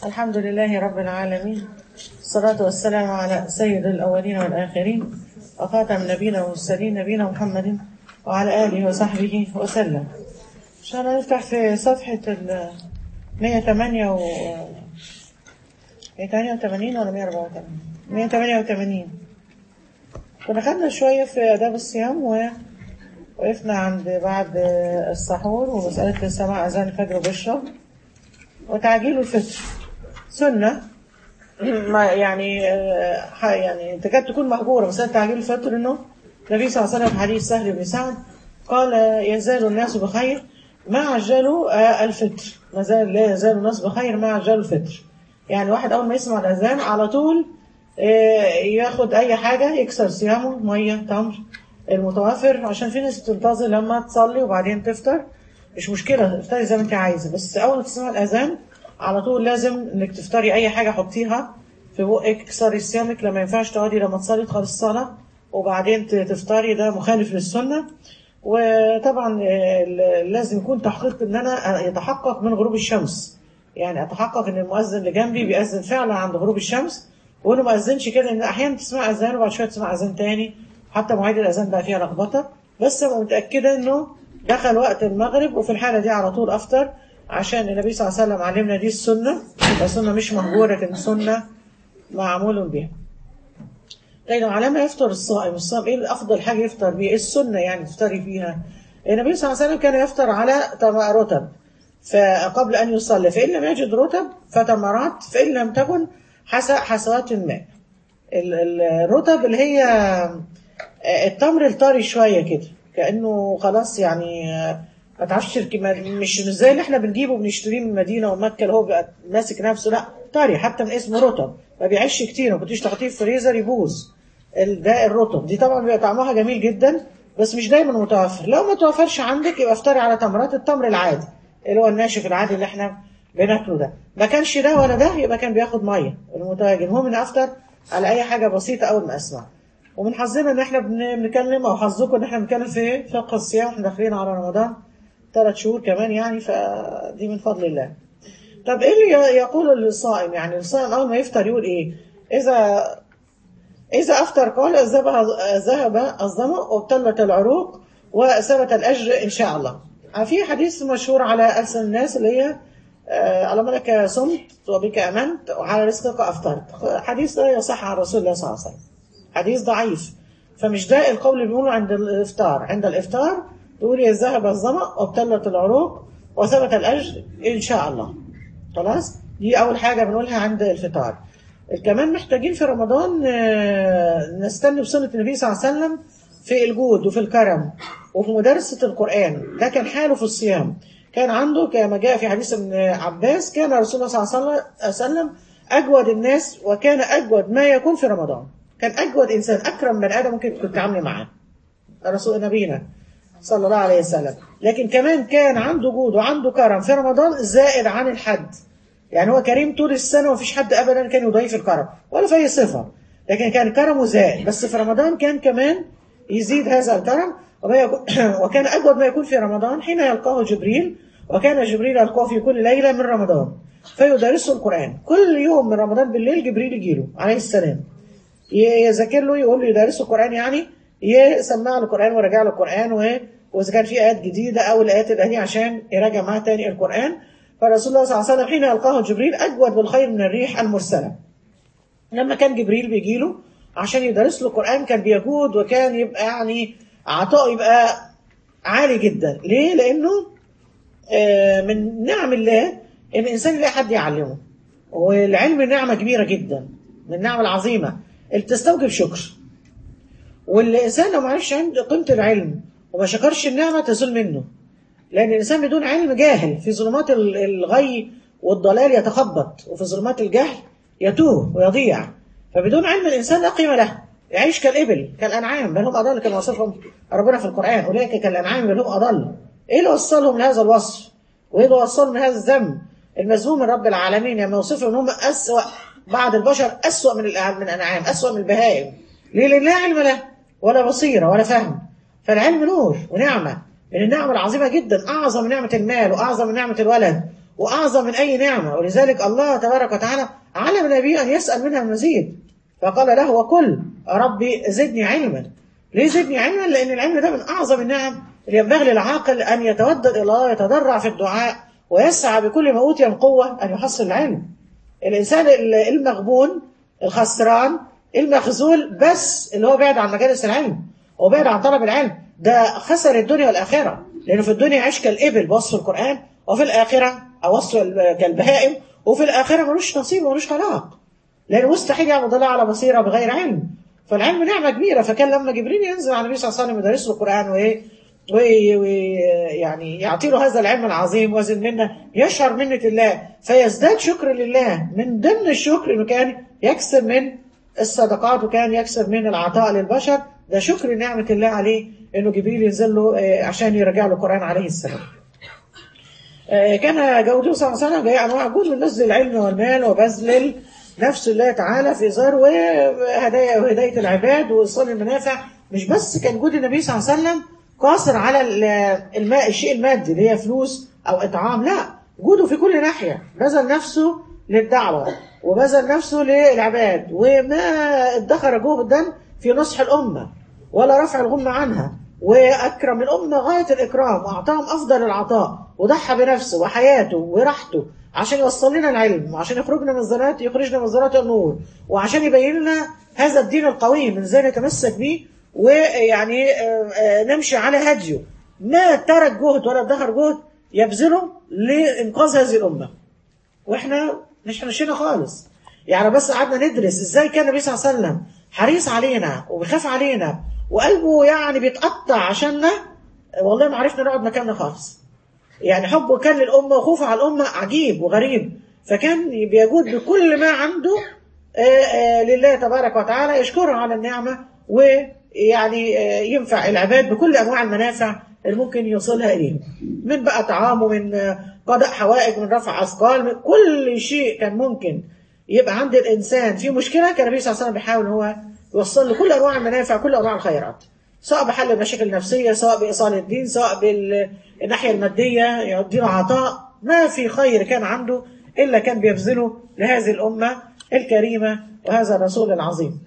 الحمد لله رب العالمين الصلاة والسلام على سيد الأولين والآخرين وخاتم نبينا والمرسلين نبينا محمد وعلى آله وصحبه وسلم إن شاء الله نفتح في صفحة ال 108 و 188 ولا 184 188 كنا خدنا شوية في آداب الصيام ووقفنا عند بعد السحور ومسألة سماع أذان الفجر وبشرب وتعجيل الفطر سنة ما يعني آه، يعني تكاد تكون مهجورة مسألة تعجيل الفطر إنه النبي صلى الله عليه وسلم في حديث سهل بن سعد قال يزال الناس بخير ما عجلوا آه، الفطر ما زال لا يزال الناس بخير ما عجلوا الفطر يعني واحد أول ما يسمع الأذان على طول آه، ياخد أي حاجة يكسر صيامه مية تمر المتوفر عشان في ناس بتنتظر لما تصلي وبعدين تفطر مش مشكلة افطري زي ما انت عايزة بس أول ما تسمع الأذان على طول لازم انك تفطري أي حاجة حطيها في بقك اكسري صيامك لما ينفعش تقعدي لما تصلي تخلص الصلاة وبعدين ت- تفطري ده مخالف للسنة وطبعا آه، ال- لازم يكون تحقيق ان انا يتحقق من غروب الشمس يعني اتحقق ان المؤذن اللي جنبي بيأذن فعلا عند غروب الشمس وانا ما اذنش كده ان احيانا تسمع اذان وبعد شويه تسمع اذان تاني حتى مواعيد الاذان بقى فيها لخبطه بس ابقى متاكده انه دخل وقت المغرب وفي الحاله دي على طول افطر عشان النبي صلى الله عليه وسلم علمنا دي السنه يبقى سنه مش مهجوره لكن سنه معمول بها طيب على ما يفطر الصائم الصائم ايه افضل حاجه يفطر بيها ايه السنه يعني تفطري فيها النبي صلى الله عليه وسلم كان يفطر على تم- رطب فقبل ان يصلي فان لم يجد رطب فتمرات فان لم تكن حس حسوات الماء ال- ال- الرطب اللي هي آه، التمر الطري شويه كده كانه خلاص يعني آه، ما تعرفش تركي- ما- مش مش زي اللي احنا بنجيبه وبنشتريه من المدينه ومكه اللي هو بيبقى ماسك نفسه لا طري حتى من اسمه رطب ما بيعيش كتير ما كنتيش تحطيه في فريزر يبوظ ال- ده الرطب دي طبعا بيبقى طعمها جميل جدا بس مش دايما متوفر لو ما توفرش عندك يبقى افطري على تمرات التمر العادي اللي هو الناشف العادي اللي احنا بناكله ده ما كانش ده ولا ده يبقى كان بياخد ميه المتواجد المهم ان افطر على اي حاجه بسيطه اول ما اسمع ومن حظنا ان احنا بن- بنتكلم او حظكم ان احنا بنتكلم في فقه الصيام احنا داخلين على رمضان ثلاث شهور كمان يعني فدي من فضل الله طب ايه اللي ي- يقول للصائم يعني الصائم اول ما يفطر يقول ايه اذا إذا أفطر قال ذهب ذهب الظمأ وابتلت العروق وثبت الأجر إن شاء الله. في حديث مشهور على ألسن الناس اللي هي آه، اللهم لك صمت وبك أمنت وعلى رزقك أفطرت. حديث لا يصح عن رسول الله صلى الله عليه وسلم. حديث ضعيف. فمش ده القول اللي بيقوله عند الإفطار، عند الإفطار تقول ذهب الظمأ وابتلت العروق وثبت الأجر إن شاء الله. خلاص دي اول حاجه بنقولها عند الفطار كمان محتاجين في رمضان آه، نستنى بسنه النبي صلى الله عليه وسلم في الجود وفي الكرم وفي مدارسه القران ده كان حاله في الصيام كان عنده كما جاء في حديث ابن عباس كان رسول الله صلى الله عليه وسلم اجود الناس وكان اجود ما يكون في رمضان كان اجود انسان اكرم بني ادم ممكن تتعاملي معاه رسول نبينا صلى الله عليه وسلم لكن كمان كان عنده جود وعنده كرم في رمضان زائد عن الحد يعني هو كريم طول السنة ومفيش حد أبدا كان يضيف الكرم ولا في أي صفة لكن كان كرمه زائد بس في رمضان كان كمان يزيد هذا الكرم وما يكون وكان أجود ما يكون في رمضان حين يلقاه جبريل وكان جبريل يلقاه في كل ليلة من رمضان فيدرسه القرآن كل يوم من رمضان بالليل جبريل يجيله عليه السلام ي- يذاكر له يقول له يدرسه القرآن يعني يسمع له القرآن ويراجع له القرآن و- وإذا كان في آيات جديدة أو الآيات القديمة عشان يراجع معاه تاني القرآن فرسول الله صلى الله عليه وسلم حين يلقاه جبريل أجود بالخير من الريح المرسلة لما كان جبريل بيجي له عشان يدرس له القرآن كان بيجود وكان يبقى يعني عطاء يبقى عالي جدا ليه؟ لأنه آه، من نعم الله ان الانسان يلاقي حد يعلمه والعلم نعمه كبيره جدا من النعم العظيمه اللي تستوجب شكر والانسان لو ما عرفش عند قيمه العلم وما شكرش النعمه تزول منه لان الانسان بدون علم جاهل في ظلمات ال- الغي والضلال يتخبط وفي ظلمات الجهل يتوه ويضيع فبدون علم الانسان لا قيمه له يعيش كالابل كالانعام بل هم اضل كما وصفهم ربنا في القران اولئك كالانعام بل هم اضل ايه اللي وصلهم لهذا الوصف وايه اللي وصلهم لهذا الذنب المذموم من رب العالمين لما يوصفهم ان هم اسوا بعض البشر اسوا من الأع- من الانعام اسوا من البهائم ليه لان لا علم له ولا بصيره ولا فهم فالعلم نور ونعمه من النعم العظيمه جدا اعظم من نعمه المال واعظم من نعمه الولد وأعظم من أي نعمة ولذلك الله تبارك وتعالى علم النبي أن يسأل منها المزيد فقال له وكل ربي زدني علما ليه زدني علما لأن العلم ده من أعظم النعم اللي ينبغي للعاقل أن يتودد إلى الله ويتضرع في الدعاء ويسعى بكل ما أوتي من قوة أن يحصل العلم الإنسان المغبون الخسران المخزول بس اللي هو بعد عن مجالس العلم وبعد عن طلب العلم ده خسر الدنيا والآخرة لأنه في الدنيا عيش كالإبل بوصف القرآن وفي الآخرة أو وصف كالبهائم وفي الآخرة ملوش نصيب وملوش خلاق لأنه مستحيل يعبد الله على بصيرة بغير علم فالعلم نعمة كبيرة فكان لما جبريل ينزل على النبي صلى الله عليه وسلم يدرس له القرآن وإيه ويعني يعطي له هذا العلم العظيم وزن منه يشعر منة الله فيزداد شكر لله من ضمن الشكر انه كان يكسر من الصدقات وكان يكسر من العطاء للبشر ده شكر نعمة الله عليه انه جبريل ينزل له عشان يرجع له القرآن عليه السلام كان جوده صلى الله عليه وسلم جاي انواع جود من نزل العلم والمال وبذل نفس الله تعالى في ظهر وهدايا وهداية العباد وإيصال المنافع مش بس كان جود النبي صلى الله عليه وسلم قاصر على الماء الشيء المادي اللي هي فلوس أو إطعام لا جوده في كل ناحية بذل نفسه للدعوة وبذل نفسه للعباد وما ادخر جهدا في نصح الأمة ولا رفع الغمة عنها وأكرم الأمة غاية الإكرام وأعطاهم أفضل العطاء وضحى بنفسه وحياته وراحته عشان يوصل لنا العلم وعشان يخرجنا من الظلمات يخرجنا من ظلمات النور وعشان يبين لنا هذا الدين القويم من ازاي نتمسك به ويعني نمشي على هديه ما ترك جهد ولا ادخر جهد يبذله لإنقاذ هذه الأمة واحنا مش مشينا خالص يعني بس قعدنا ندرس ازاي كان النبي صلى الله عليه وسلم حريص علينا وبيخاف علينا وقلبه يعني بيتقطع عشاننا والله ما عرفنا نقعد مكاننا خالص يعني حبه كان للأمة وخوفه على الأمة عجيب وغريب فكان بيجود بكل ما عنده لله تبارك وتعالى يشكره على النعمة ويعني ينفع العباد بكل أنواع المنافع اللي ممكن يوصلها إليهم من بقى طعام ومن قضاء حوائج من رفع أثقال من كل شيء كان ممكن يبقى عند الإنسان في مشكلة كان النبي صلى الله عليه وسلم بيحاول هو يوصل له كل أنواع المنافع كل أنواع الخيرات سواء بحل المشاكل النفسية سواء بإيصال الدين سواء بالناحية المادية يديله عطاء ما في خير كان عنده إلا كان بيبذله لهذه الأمة الكريمة وهذا الرسول العظيم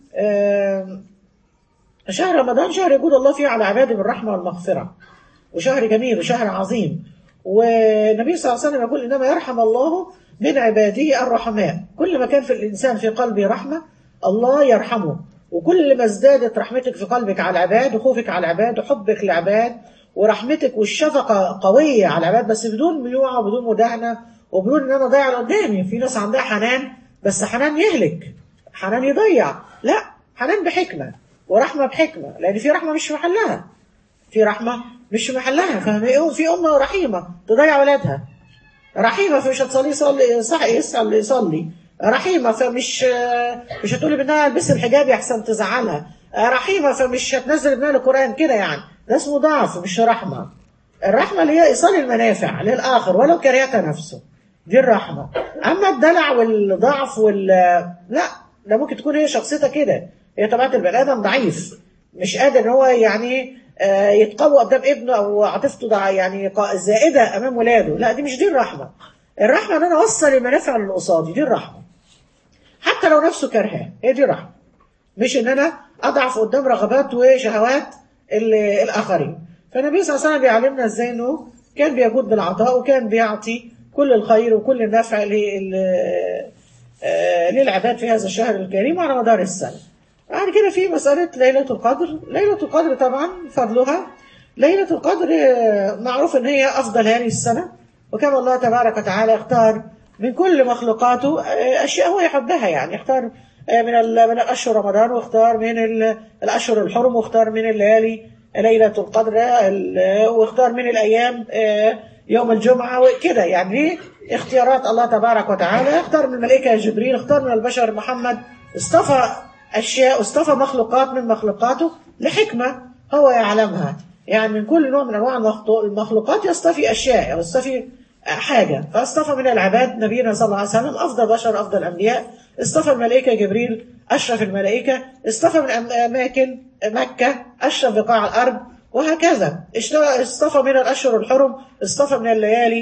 شهر رمضان شهر يقول الله فيه على عباده بالرحمة والمغفرة وشهر جميل وشهر عظيم والنبي صلى الله عليه وسلم يقول إنما يرحم الله من عباده الرحماء كل ما كان في الإنسان في قلبه رحمة الله يرحمه وكل ما ازدادت رحمتك في قلبك على العباد وخوفك على العباد وحبك للعباد ورحمتك والشفقة قوية على العباد بس بدون ميوعة وبدون مداهنة وبدون ان انا ضيع اللي قدامي في ناس عندها حنان بس حنان يهلك حنان يضيع لا حنان بحكمة ورحمة بحكمة لأن في رحمة مش في محلها في رحمة مش في محلها فاهم في أمة رحيمة تضيع ولادها رحيمة فمش هتصلي صلي صح يصلي يصلي رحيمة فمش مش هتقولي بانها البس الحجاب يحسن تزعلها رحيمة فمش هتنزل ابنها القرآن كده يعني ده اسمه ضعف مش رحمة الرحمة اللي هي إيصال المنافع للآخر ولو كرهت نفسه دي الرحمة أما الدلع والضعف وال لا ده ممكن تكون هي شخصيتها كده هي طبيعة البني آدم ضعيف مش قادر ان هو يعني يتقوى قدام ابنه او عاطفته ده يعني زائده امام ولاده لا دي مش دي الرحمه الرحمه ان انا اوصل المنافع اللي قصادي دي الرحمه حتى لو نفسه كرهاه هي دي الرحمه مش ان انا اضعف قدام رغبات وشهوات الاخرين فالنبي صلى الله عليه وسلم بيعلمنا ازاي انه كان بيجود بالعطاء وكان بيعطي كل الخير وكل النفع للعباد في هذا الشهر الكريم على مدار السنه بعد كده في مسألة ليلة القدر ليلة القدر طبعا فضلها ليلة القدر معروف ان هي افضل هذه السنة وكما الله تبارك وتعالى اختار من كل مخلوقاته اشياء هو يحبها يعني اختار من من الاشهر رمضان واختار من الاشهر الحرم واختار من الليالي ليلة القدر واختار من الايام يوم الجمعة وكده يعني اختيارات الله تبارك وتعالى اختار من الملائكة جبريل اختار من البشر محمد اصطفى أشياء اصطفى مخلوقات من مخلوقاته لحكمة هو يعلمها يعني من كل نوع من أنواع المخلوقات يصطفي أشياء يصطفي حاجة فاصطفى من العباد نبينا صلى الله عليه وسلم أفضل بشر أفضل أنبياء اصطفى الملائكة جبريل أشرف الملائكة اصطفى من أماكن مكة أشرف بقاع الأرض وهكذا اصطفى من الأشهر الحرم اصطفى من الليالي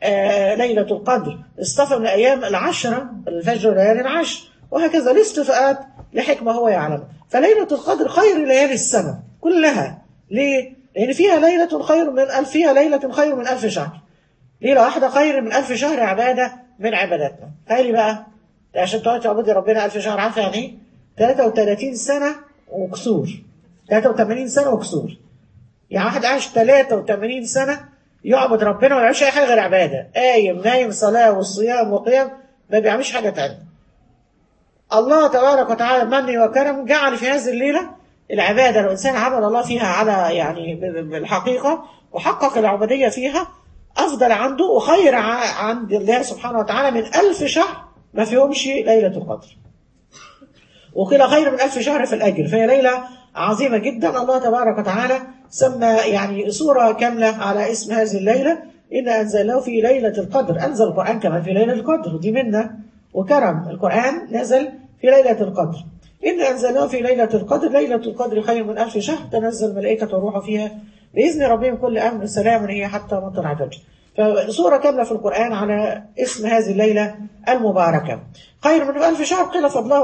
آه ليلة القدر اصطفى من الأيام العشرة الفجر وليالي العشر وهكذا الاستفاءات لحكمة هو يعلم فليلة القدر خير ليالي السنة كلها ليه؟ لأن فيها ليلة خير من ألف فيها ليلة خير من ألف شهر ليلة واحدة خير من ألف شهر عبادة من عباداتنا تخيلي بقى عشان تقعد تعبدي ربنا ألف شهر عارفة يعني إيه؟ 33 سنة وكسور 83 سنة وكسور يعني واحد عاش 83 سنة يعبد ربنا وما يعملش أي حاجة غير عبادة قايم نايم صلاة والصيام وقيام ما بيعملش حاجة تانية الله تبارك وتعالى من وكرم جعل في هذه الليلة العبادة الإنسان عمل الله فيها على يعني بالحقيقة وحقق العبودية فيها أفضل عنده وخير عند الله سبحانه وتعالى من ألف شهر ما فيهمش ليلة القدر وقيل خير من ألف شهر في الأجر فهي ليلة عظيمة جدا الله تبارك وتعالى سمى يعني سورة كاملة على اسم هذه الليلة إن أنزلناه في ليلة القدر أنزل القرآن كمان في ليلة القدر ودي منا وكرم القرآن نزل في ليلة القدر إن أنزلناه في ليلة القدر ليلة القدر خير من ألف شهر تنزل الملائكة والروح فيها بإذن ربهم كل أمر سلام هي حتى مطلع الفجر فسورة كاملة في القرآن على اسم هذه الليلة المباركة خير من ألف شهر قيل فضلها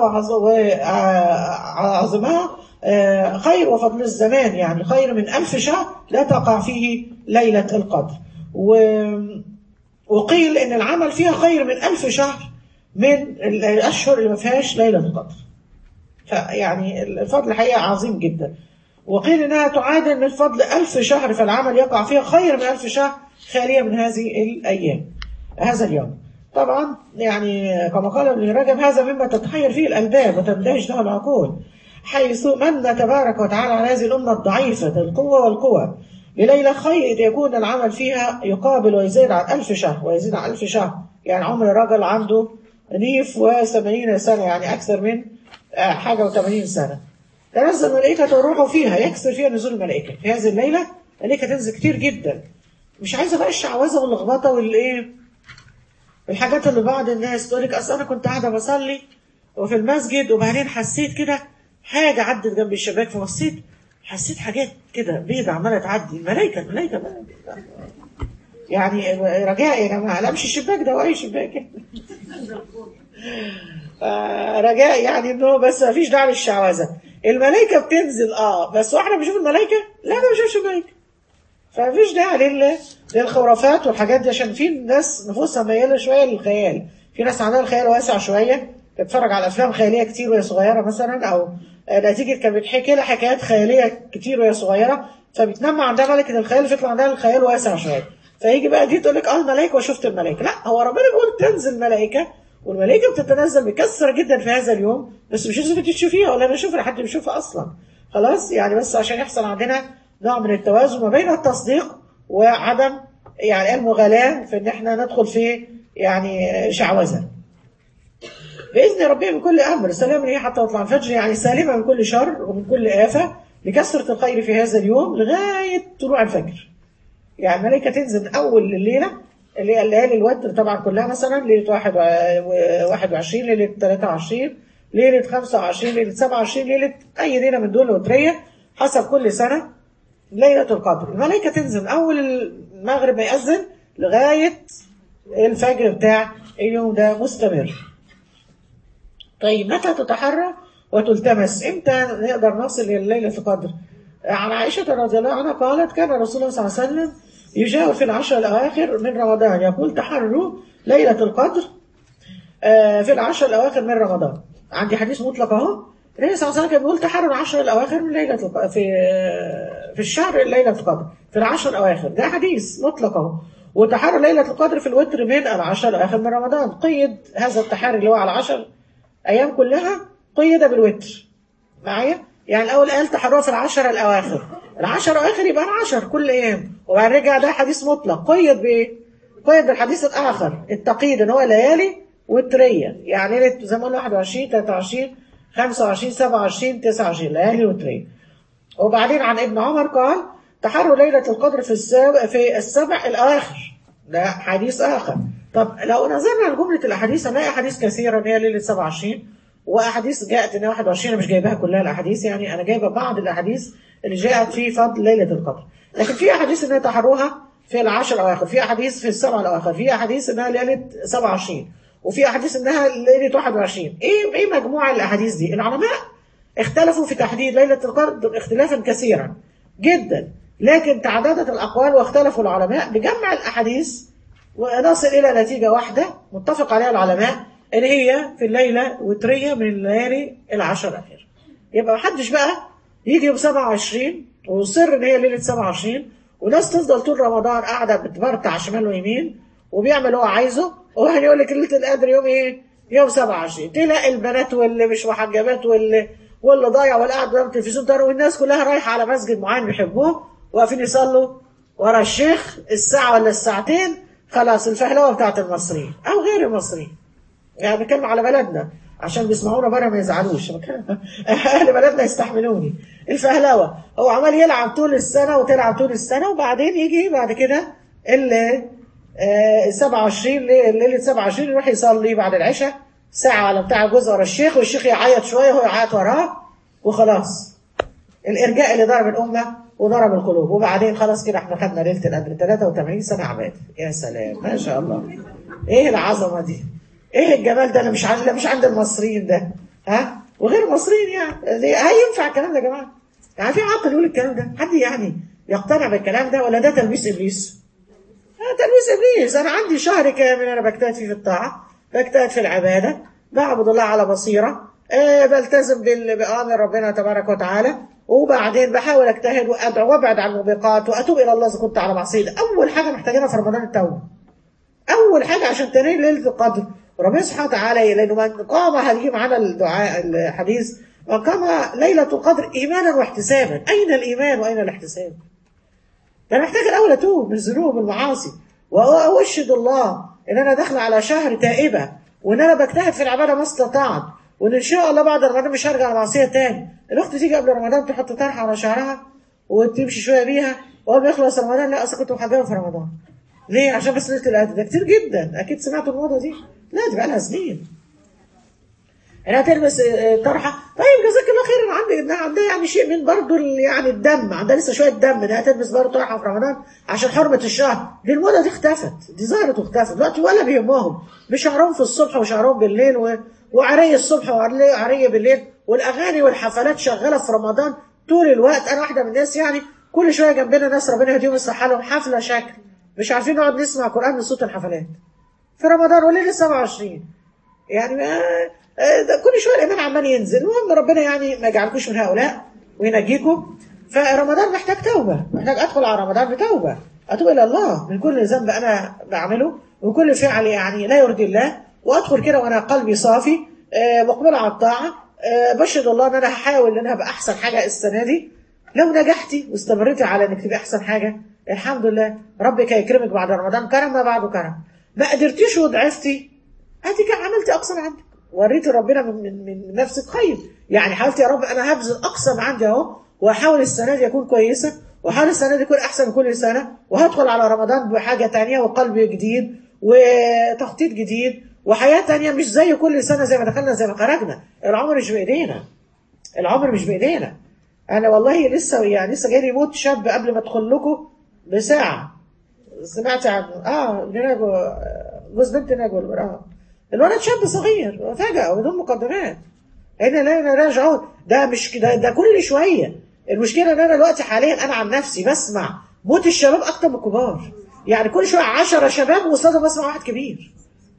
وعظمها خير وفضل الزمان يعني خير من ألف شهر لا تقع فيه ليلة القدر وقيل إن العمل فيها خير من ألف شهر من الأشهر اللي ما فيهاش ليلة القدر فيعني الفضل حقيقة عظيم جدا وقيل إنها تعادل من فضل ألف شهر فالعمل يقع فيها خير من ألف شهر خالية من هذه الأيام هذا اليوم طبعا يعني كما قال ابن رجب هذا مما تتحير فيه الألباب وتندهش له العقول حيث من تبارك وتعالى على هذه الأمة الضعيفة القوة والقوة بليلة خير يكون العمل فيها يقابل ويزيد عن ألف شهر ويزيد عن ألف شهر يعني عمر الرجل عنده نيف وثمانين سنة يعني أكثر من حاجة وثمانين سنة تنزل الملائكة والروح فيها يكثر فيها نزول الملائكة في هذه الليلة الملائكة تنزل كتير جدا مش عايزة بقى الشعوذة واللخبطة والإيه الحاجات اللي بعض الناس تقول لك أصل أنا كنت قاعدة بصلي وفي المسجد وبعدين حسيت كده حاجة عدت جنب الشباك فبصيت حسيت حاجات كده بيضة عمالة تعدي الملائكة الملائكة يعني رجاء يا جماعة لا مش الشباك ده وأي شباك رجاء يعني انه بس ما فيش داعي للشعوذه الملائكه بتنزل اه بس واحنا بنشوف الملائكه لا ما بنشوفش الملائكه فمفيش داعي لل... للخرافات والحاجات دي عشان في ناس نفوسها مياله شويه للخيال في ناس عندها الخيال واسع شويه تتفرج على افلام خياليه كتير وهي صغيره مثلا او نتيجه كان بتحكي لها حكايات خياليه كتير وهي صغيره فبتنمى عندها ملكه الخيال فيطلع عندها الخيال واسع شويه فيجي بقى دي تقول لك اه الملائكه وشفت الملائكه لا هو ربنا بيقول تنزل ملائكه والملائكة بتتنزل بكثرة جدا في هذا اليوم بس مش لازم تشوفيها ولا بنشوفها حد بيشوفها أصلا خلاص يعني بس عشان يحصل عندنا نوع من التوازن ما بين التصديق وعدم يعني المغالاة في ان احنا ندخل في يعني شعوذة بإذن ربنا من كل أمر سلام هي حتى يطلع الفجر يعني سالمة من كل شر ومن كل آفة لكثرة الخير في هذا اليوم لغاية طلوع الفجر يعني الملائكة تنزل من أول الليلة اللي هي الليالي الوتر طبعا كلها مثلا ليلة 21 ليلة 23 ليلة 25 ليلة 27 ليلة أي ليلة من دول وترية حسب كل سنة ليلة القدر الملائكة تنزل أول المغرب ما يأذن لغاية الفجر بتاع اليوم ده مستمر طيب متى تتحرى وتلتمس امتى نقدر نصل إلى ليلة القدر عن عائشة رضي الله عنها قالت كان رسول الله صلى الله عليه وسلم يجاور في العشر الأواخر من رمضان يقول تحروا ليلة القدر في العشر الأواخر من رمضان عندي حديث مطلق أهو النبي صلى الله عليه وسلم كان بيقول تحروا العشر الأواخر من ليلة الق... في في الشهر ليلة القدر في العشر الأواخر ده حديث مطلق أهو وتحروا ليلة القدر في الوتر من العشر الأواخر من رمضان قيد هذا التحري اللي هو على العشر أيام كلها قيد بالوتر معايا يعني الأول قال تحروها في العشر الأواخر العشر الأواخر يبقى العشر كل أيام وبعد رجع ده حديث مطلق قيد بإيه؟ قيد بالحديث الآخر التقييد إن هو ليالي وترية يعني ليلة زي ما قلنا 21 23 25 27 29 ليالي وترية وبعدين عن ابن عمر قال تحروا ليلة القدر في السابع في السبع الأواخر ده حديث آخر طب لو نظرنا لجملة الأحاديث هنلاقي أحاديث كثيرة إن هي ليلة 27 واحاديث جاءت ان 21 انا مش جايباها كلها الاحاديث يعني انا جايبه بعض الاحاديث اللي جاءت في فضل ليله القدر لكن في احاديث ان تحروها في العشر الاواخر في احاديث في السبع الاواخر في احاديث انها ليله 27 وفي احاديث انها ليله 21 ايه ايه مجموع الاحاديث دي العلماء اختلفوا في تحديد ليله القدر اختلافا كثيرا جدا لكن تعددت الاقوال واختلفوا العلماء بجمع الاحاديث ونصل الى نتيجه واحده متفق عليها العلماء ان هي في الليله وتريه من الليالي العشر الاخيره يبقى محدش بقى يجي يوم 27 ويصر ان هي ليله 27 وناس تفضل طول رمضان قاعده بتبرطع شمال ويمين وبيعمل اللي هو عايزه وواحد يقول لك ليله القدر يوم ايه؟ يوم 27 تلاقي البنات واللي مش محجبات واللي واللي ضايع واللي قاعد قدام التلفزيون ده والناس كلها رايحه على مسجد معين بيحبوه واقفين يصلوا ورا الشيخ الساعه ولا الساعتين خلاص الفهلوه بتاعت المصريين او غير المصريين يعني بتكلم على بلدنا عشان بيسمعونا بره ما يزعلوش اهل بلدنا يستحملوني الفهلوه هو عمال يلعب طول السنه وتلعب طول السنه وبعدين يجي بعد كده ال 27 ليله 27 يروح يصلي بعد العشاء ساعه ولا بتاع جزء ورا الشيخ والشيخ يعيط شويه وهو يعيط وراه وخلاص الارجاء اللي ضرب الامه وضرب القلوب وبعدين خلاص كده احنا خدنا ليله القدر 83 سنه عباده يا سلام ما شاء الله ايه العظمه دي ايه الجمال ده اللي مش عند مش عند المصريين ده ها وغير المصريين يعني هينفع الكلام ده يا جماعه يعني في عقل يقول الكلام ده حد يعني يقتنع بالكلام ده ولا ده تلبيس ابليس آه تلبيس ابليس انا عندي شهر كامل انا بجتهد فيه في الطاعه بجتهد في العباده بعبد الله على بصيره أه بلتزم بأوامر ربنا تبارك وتعالى وبعدين بحاول اجتهد وادعو وابعد عن الموبقات واتوب الى الله اذا كنت على معصيه اول حاجه محتاجينها في رمضان التوبه اول حاجه عشان تنال ليله القدر ربنا سبحانه وتعالى لانه من قام هذه معانا الدعاء الحديث من قام ليله القدر ايمانا واحتسابا اين الايمان واين الاحتساب؟ ده انا محتاج الاول اتوب من الذنوب والمعاصي واشهد الله ان انا داخله على شهر تائبه وان انا بجتهد في العباده ما استطعت وان ان شاء الله بعد رمضان مش هرجع لمعصيه تاني الاخت تيجي قبل رمضان تحط طرحه على شعرها وتمشي شويه بيها واول ما يخلص رمضان لا اصل كنت محجبه في رمضان ليه عشان بس ليله القدر ده كتير جدا اكيد سمعتوا الموضه دي لا دي بقى لها سنين انها تلبس طرحه طيب جزاك الله خير عندي انها عندها يعني شيء من برضه يعني الدم عندها لسه شويه دم انها تلبس برضه طرحه في رمضان عشان حرمه الشهر دي الموضه دي اختفت دي ظهرت واختفت دلوقتي ولا بيهمهم بشعرهم في الصبح وشعرهم بالليل و... وعري الصبح وعري بالليل والاغاني والحفلات شغاله في رمضان طول الوقت انا واحده من الناس يعني كل شويه جنبنا ناس ربنا يهديهم يصلح لهم حفله شكل مش عارفين نقعد نسمع قران من صوت الحفلات في رمضان وليله 27 يعني ما ده كل شويه الايمان عمال ينزل المهم ربنا يعني ما يجعلكوش من هؤلاء وينجيكم فرمضان محتاج توبه محتاج ادخل على رمضان بتوبه اتوب الى الله من كل ذنب انا بعمله وكل فعل يعني لا يرضي الله وادخل كده وانا قلبي صافي أه مقبل على الطاعه أه بشهد الله ان انا هحاول ان انا ابقى احسن حاجه السنه دي لو نجحتي واستمريتي على انك تبقي احسن حاجه الحمد لله ربك هيكرمك بعد رمضان كرم ما بعده كرم ما قدرتيش وضعفتي ادي كان عملتي اقصى ما عندك وريتي ربنا من, من, من نفسك خير يعني حاولت يا رب انا هبذل اقصى ما عندي اهو واحاول السنه دي اكون كويسه واحاول السنه دي اكون احسن كل سنه وهدخل على رمضان بحاجه تانية وقلب جديد وتخطيط جديد وحياه تانية مش زي كل سنه زي ما دخلنا زي ما خرجنا العمر مش بايدينا العمر مش بايدينا انا والله لسه يعني لسه جاي لي موت شاب قبل ما ادخل لكم بساعه سمعت عن اه نجو جوز بنت نجو اه الولد شاب صغير فجأة وبدون مقدمات هنا لا راجعون ده مش كده ده كل شوية المشكلة ان انا دلوقتي حاليا انا عن نفسي بسمع موت الشباب اكتر من الكبار يعني كل شوية 10 شباب وصادم بسمع واحد كبير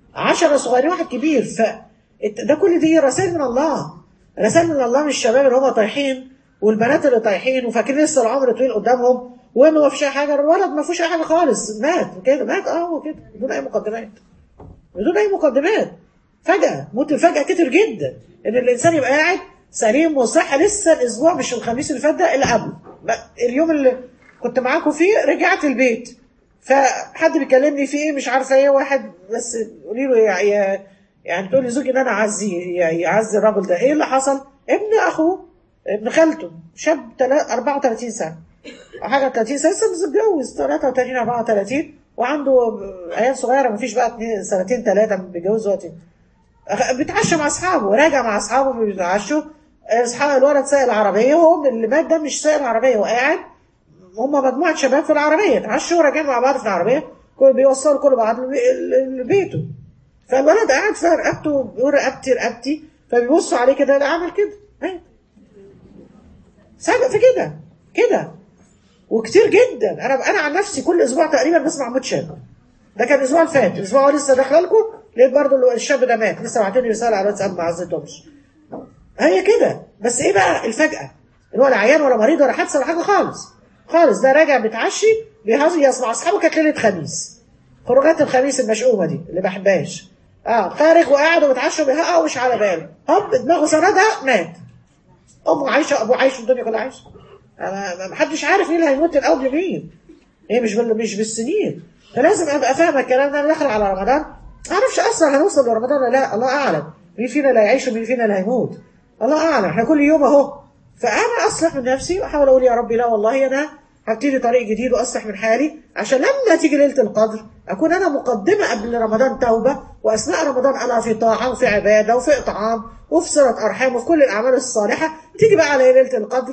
10 صغيرين واحد كبير ف ده كل دي رسائل من الله رسائل من الله من الشباب اللي هم طايحين والبنات اللي طايحين وفاكرين لسه العمر طويل قدامهم وانه ما فيش اي حاجه الولد ما فيش اي حاجه خالص مات كده مات اه هو كده بدون اي مقدمات بدون اي مقدمات فجأة موت الفجأة كتير جدا ان الانسان يبقى قاعد سليم وصحة لسه الاسبوع مش الخميس اللي فات ده اللي قبله اليوم اللي كنت معاكم فيه رجعت البيت فحد بيكلمني في ايه مش عارفه ايه واحد بس قولي له يا يعني تقول لي زوجي ان انا اعزيه يعزي الراجل ده ايه اللي حصل؟ ابن اخوه ابن خالته شاب 34 سنه او حاجه 30 سنه لسه متجوز 33 34 وعنده عيال صغيره ما فيش بقى اتنين سنتين ثلاثه بيتجوزوا وقت بيتعشى مع اصحابه راجع مع اصحابه بيتعشوا اصحاب الولد سايق العربيه وهو اللي مات ده مش سايق العربيه هو قاعد هم مجموعه شباب في العربيه اتعشوا راجعين مع بعض في العربيه كل بيوصلوا كل بعض لبي- ل- لبيته فالولد قاعد في رقبته بيقول رقبتي رقبتي فبيبصوا عليه كده ده عمل كده مات سبق في كده كده وكتير جدا انا انا عن نفسي كل اسبوع تقريبا بسمع موت شاب ده كان الاسبوع اللي فات الاسبوع هو لسه داخله لكم لقيت برضه الشاب ده مات لسه بعتين لي رساله على الواتساب ما عزتهمش هي كده بس ايه بقى الفجأة اللي هو لا عيان ولا مريض ولا حادثة ولا حاجة خالص خالص ده راجع بيتعشي بيهزر يسمع اصحابه كانت ليلة خميس خروجات الخميس المشؤومة دي اللي بحبهاش اه خارج وقاعد وبيتعشى بيهقى ومش على باله هوب دماغه سندها مات امه عايشة ابوه عايش الدنيا كلها عايشة ما ما حدش عارف مين اللي هيموت الاول بمين هي مش بال... مش بالسنين فلازم ابقى فاهمه الكلام ده انا داخل على رمضان ما اعرفش اصلا هنوصل لرمضان ولا لا الله اعلم مين فينا اللي هيعيش ومين فينا اللي هيموت الله اعلم احنا كل يوم اهو فانا اصلح من نفسي واحاول اقول يا ربي لا والله انا هبتدي طريق جديد واصلح من حالي عشان لما تيجي ليله القدر اكون انا مقدمه قبل رمضان توبه واثناء رمضان انا في طاعه وفي عباده وفي اطعام وفي صله ارحام وفي كل الاعمال الصالحه تيجي بقى على ليله القدر